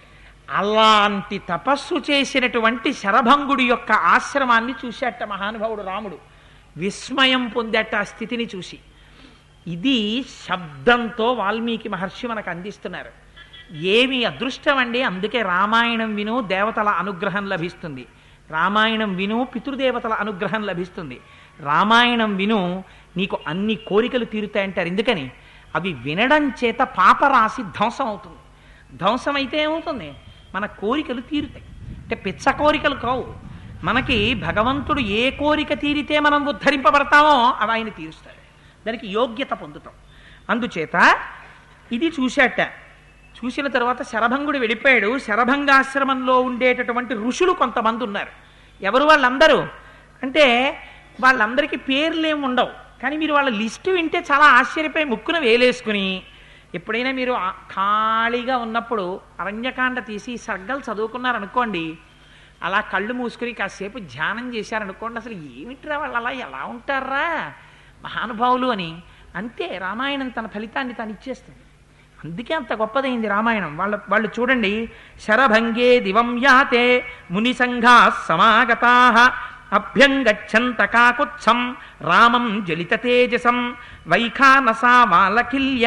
అలాంటి తపస్సు చేసినటువంటి శరభంగుడి యొక్క ఆశ్రమాన్ని చూశాట మహానుభావుడు రాముడు విస్మయం పొందాట ఆ స్థితిని చూసి ఇది శబ్దంతో వాల్మీకి మహర్షి మనకు అందిస్తున్నారు ఏమి అదృష్టం అండి అందుకే రామాయణం విను దేవతల అనుగ్రహం లభిస్తుంది రామాయణం విను పితృదేవతల అనుగ్రహం లభిస్తుంది రామాయణం విను నీకు అన్ని కోరికలు తీరుతాయంటారు ఎందుకని అవి వినడం చేత పాపరాశి ధ్వంసం అవుతుంది ధ్వంసం అయితే ఏమవుతుంది మన కోరికలు తీరుతాయి అంటే పిచ్చ కోరికలు కావు మనకి భగవంతుడు ఏ కోరిక తీరితే మనం ఉద్ధరింపబడతామో అవి ఆయన తీరుస్తాడు దానికి యోగ్యత పొందుతాం అందుచేత ఇది చూశాట చూసిన తర్వాత శరభంగుడు వెళ్ళిపోయాడు శరభంగాశ్రమంలో ఉండేటటువంటి ఋషులు కొంతమంది ఉన్నారు ఎవరు వాళ్ళందరూ అంటే వాళ్ళందరికీ పేర్లేమి ఉండవు కానీ మీరు వాళ్ళ లిస్టు వింటే చాలా ఆశ్చర్యపోయి ముక్కున వేలేసుకుని ఎప్పుడైనా మీరు ఆ- ఖాళీగా ఉన్నప్పుడు అరణ్యకాండ తీసి సర్గలు చదువుకున్నారనుకోండి అలా కళ్ళు మూసుకుని కాసేపు ధ్యానం చేశారనుకోండి అసలు ఏమిట్రా వాళ్ళు అలా ఎలా ఉంటారా మహానుభావులు అని అంతే రామాయణం తన ఫలితాన్ని తను ఇచ్చేస్తుంది అందుకే అంత గొప్పదైంది రామాయణం వాళ్ళ వాళ్ళు చూడండి శరభంగే దివం యాతే ముని సంఘా సమాగతా అభ్యంగచ్చంత కాకుత్సం రామం జలిత తేజసం వైఖానసా వాలకిల్య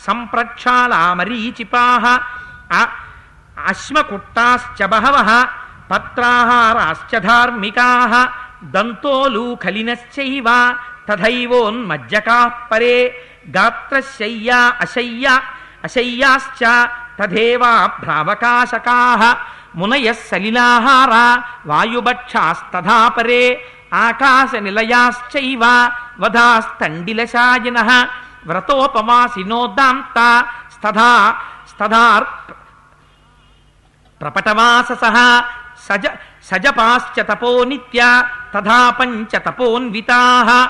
సంప్రక్షాళా మరీచిపా అశ్మకుట్టాశ్చ బహవ పత్రాహారాశ్చ ధార్మికా దంతోలు ఖలినశ్చైవ తథైవోన్మజ్జకా పరే గాత్రశయ్యా అశయ్య అశయ్యాశ్చ తథేవా భ్రావకాశకా మునయ సలిలాహార వాయుభక్షాస్తథా పరే ఆకాశ నిలయాశ్చైవ వధాస్తండిలశాయన వ్రతోపవాసినో దాంత స్తథా స్తథార్ ప్రపటవాసస సజ సజపాశ్చ తపో నిత్య తథా పంచ తపోన్వితా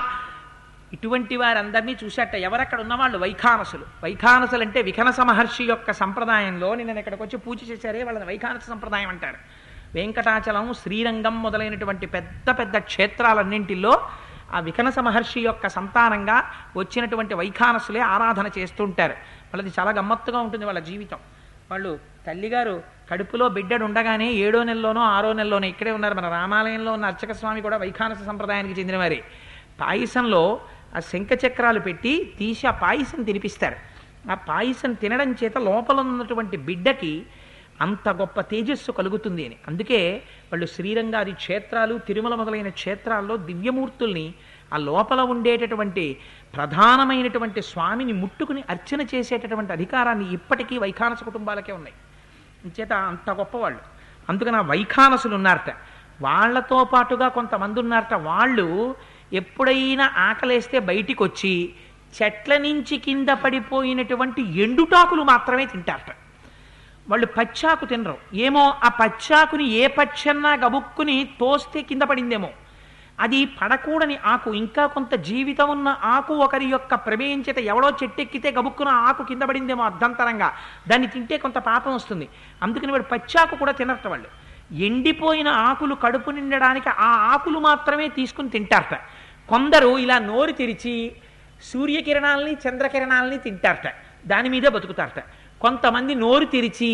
ఇటువంటి వారందరినీ చూసేట ఎవరక్కడ ఉన్నవాళ్ళు వైఖానసులు వైఖానసులు అంటే విఖనస మహర్షి యొక్క సంప్రదాయంలో నిన్న ఇక్కడికి వచ్చి పూజ చేశారే వాళ్ళని వైఖానస సంప్రదాయం అంటారు వెంకటాచలం శ్రీరంగం మొదలైనటువంటి పెద్ద పెద్ద క్షేత్రాలన్నింటిలో ఆ వికనస మహర్షి యొక్క సంతానంగా వచ్చినటువంటి వైఖానసులే ఆరాధన చేస్తుంటారు వాళ్ళది చాలా గమ్మత్తుగా ఉంటుంది వాళ్ళ జీవితం వాళ్ళు తల్లిగారు కడుపులో బిడ్డడు ఉండగానే ఏడో నెలలోనో ఆరో నెలలోనో ఇక్కడే ఉన్నారు మన రామాలయంలో ఉన్న అర్చక స్వామి కూడా వైఖానస సంప్రదాయానికి చెందినవారే పాయసంలో ఆ శంఖ చక్రాలు పెట్టి తీసి ఆ పాయసం తినిపిస్తారు ఆ పాయసం తినడం చేత లోపల ఉన్నటువంటి బిడ్డకి అంత గొప్ప తేజస్సు కలుగుతుంది అని అందుకే వాళ్ళు శ్రీరంగాది క్షేత్రాలు తిరుమల మొదలైన క్షేత్రాల్లో దివ్యమూర్తుల్ని ఆ లోపల ఉండేటటువంటి ప్రధానమైనటువంటి స్వామిని ముట్టుకుని అర్చన చేసేటటువంటి అధికారాన్ని ఇప్పటికీ వైఖానస కుటుంబాలకే ఉన్నాయి చేత అంత గొప్పవాళ్ళు అందుకని ఆ వైఖానసులు ఉన్నారట వాళ్ళతో పాటుగా కొంతమంది ఉన్నారట వాళ్ళు ఎప్పుడైనా ఆకలేస్తే బయటికి వచ్చి చెట్ల నుంచి కింద పడిపోయినటువంటి ఎండుటాకులు మాత్రమే తింటారట వాళ్ళు పచ్చాకు తినరు ఏమో ఆ పచ్చాకుని ఏ పచ్చన్నా గబుక్కుని తోస్తే కింద పడిందేమో అది పడకూడని ఆకు ఇంకా కొంత జీవితం ఉన్న ఆకు ఒకరి యొక్క ప్రమేయం చేత ఎవడో చెట్టెక్కితే గబుక్కున ఆకు కింద పడిందేమో అర్ధంతరంగా దాన్ని తింటే కొంత పాపం వస్తుంది అందుకని వాడు పచ్చాకు కూడా తినరట వాళ్ళు ఎండిపోయిన ఆకులు కడుపు నిండడానికి ఆ ఆకులు మాత్రమే తీసుకుని తింటారట కొందరు ఇలా నోరు తెరిచి సూర్యకిరణాలని చంద్రకిరణాలని తింటారట దాని మీదే బతుకుతారట కొంతమంది నోరు తెరిచి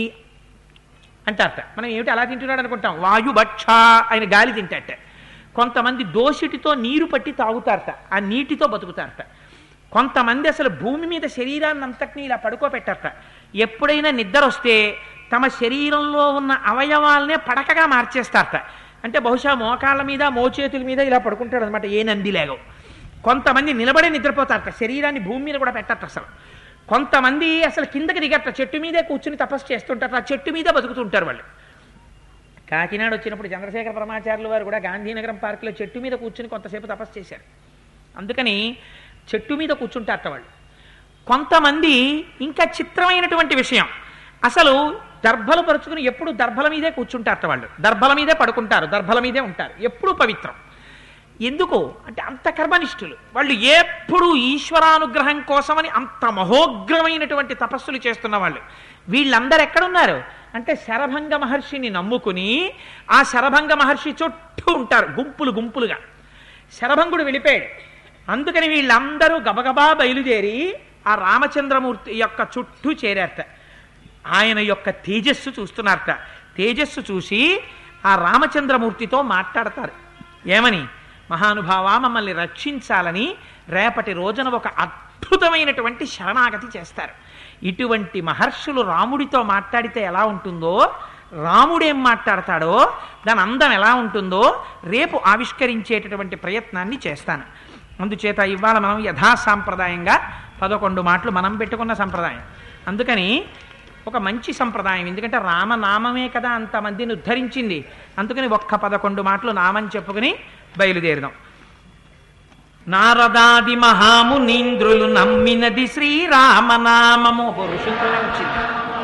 అంటారట మనం ఏమిటి అలా తింటున్నాడు అనుకుంటాం వాయుభక్ష ఆయన గాలి తింటారట కొంతమంది దోషిటితో నీరు పట్టి తాగుతారట ఆ నీటితో బతుకుతారట కొంతమంది అసలు భూమి మీద శరీరాన్ని అంతటినీ ఇలా పడుకోబెట్టారట ఎప్పుడైనా నిద్ర వస్తే తమ శరీరంలో ఉన్న అవయవాలనే పడకగా మార్చేస్తారట అంటే బహుశా మోకాళ్ళ మీద మోచేతుల మీద ఇలా పడుకుంటాడు అనమాట ఏ నంది లేగవు కొంతమంది నిలబడే నిద్రపోతారట శరీరాన్ని భూమి మీద కూడా పెట్టారట అసలు కొంతమంది అసలు కిందకి దిగట చెట్టు మీదే కూర్చుని తపస్సు చేస్తుంటారు ఆ చెట్టు మీద బతుకుతుంటారు వాళ్ళు కాకినాడ వచ్చినప్పుడు చంద్రశేఖర పరమాచార్యులు వారు కూడా గాంధీనగరం పార్కులో చెట్టు మీద కూర్చుని కొంతసేపు తపస్సు చేశారు అందుకని చెట్టు మీద కూర్చుంటారట వాళ్ళు కొంతమంది ఇంకా చిత్రమైనటువంటి విషయం అసలు దర్భలు పరుచుకుని ఎప్పుడు దర్భల మీదే కూర్చుంటారట వాళ్ళు దర్భల మీదే పడుకుంటారు దర్భల మీదే ఉంటారు ఎప్పుడు పవిత్రం ఎందుకు అంటే అంత కర్మనిష్ఠులు వాళ్ళు ఎప్పుడు ఈశ్వరానుగ్రహం కోసమని అంత మహోగ్రమైనటువంటి తపస్సులు చేస్తున్న వాళ్ళు వీళ్ళందరూ ఎక్కడున్నారు అంటే శరభంగ మహర్షిని నమ్ముకుని ఆ శరభంగ మహర్షి చుట్టూ ఉంటారు గుంపులు గుంపులుగా శరభంగుడు వెళ్ళిపోయాడు అందుకని వీళ్ళందరూ గబగబా బయలుదేరి ఆ రామచంద్రమూర్తి యొక్క చుట్టూ చేరారట ఆయన యొక్క తేజస్సు చూస్తున్నారట తేజస్సు చూసి ఆ రామచంద్రమూర్తితో మాట్లాడతారు ఏమని మహానుభావ మమ్మల్ని రక్షించాలని రేపటి రోజున ఒక అద్భుతమైనటువంటి శరణాగతి చేస్తారు ఇటువంటి మహర్షులు రాముడితో మాట్లాడితే ఎలా ఉంటుందో రాముడేం మాట్లాడతాడో దాని అందం ఎలా ఉంటుందో రేపు ఆవిష్కరించేటటువంటి ప్రయత్నాన్ని చేస్తాను అందుచేత ఇవాళ మనం యథాసాంప్రదాయంగా పదకొండు మాటలు మనం పెట్టుకున్న సంప్రదాయం అందుకని ఒక మంచి సంప్రదాయం ఎందుకంటే రామనామమే కదా అంతమందిని ఉద్ధరించింది అందుకని ఒక్క పదకొండు మాటలు నామని చెప్పుకుని బయలుదేరుదాం నారదాది మహామునీంద్రులు నమ్మినది శ్రీరామనామము పురుషులతోనే వచ్చింది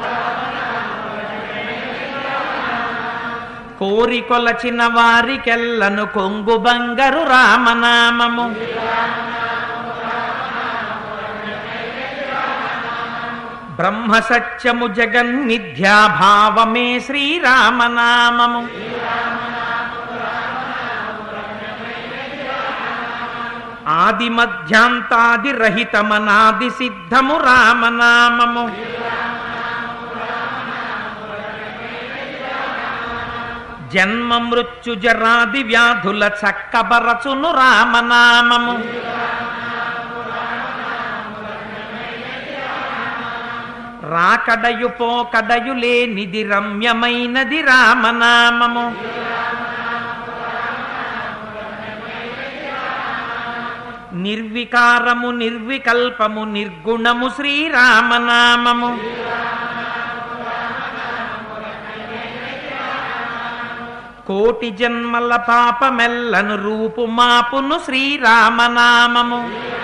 కోరి కొలచిన వారికెల్లను కొంగు బంగరు రామనామము బ్రహ్మ సత్యము జగన్ మిథ్యాభావమే శ్రీరామనామము ఆది మధ్యాంతాది రహితమనాది సిద్ధము రామనామము జన్మ మృత్యు జరాది వ్యాధుల చక్కబరచును రామనామము రాకడయు పోకడయు లేనిది రమ్యమైనది రామనామము నిర్వికారము నిర్వికల్పము నిర్గుణము శ్రీరామనామము కోటి జన్మల పాపమెల్లను రూపు మాపును శ్రీరామనామము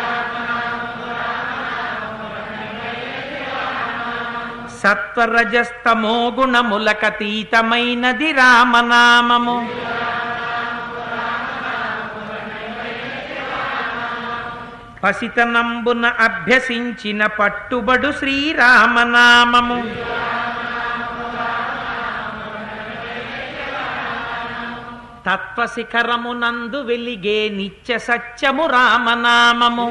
సత్వరజస్తమో గుణములకతీతమైనది రామనామము పసితనంబున అభ్యసించిన పట్టుబడు శ్రీరామనామము తత్వశిఖరమునందు వెలిగే నిత్య సత్యము రామనామము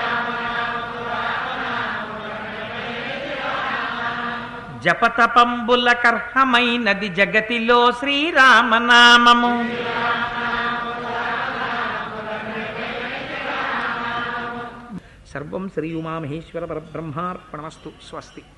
జపతపంబుల కర్హమైనది జగతిలో శ్రీరామనామము సర్వం శ్రీ ఉమామహేశ్వర పరబ్రహ్మార్పణమస్తు స్వస్తి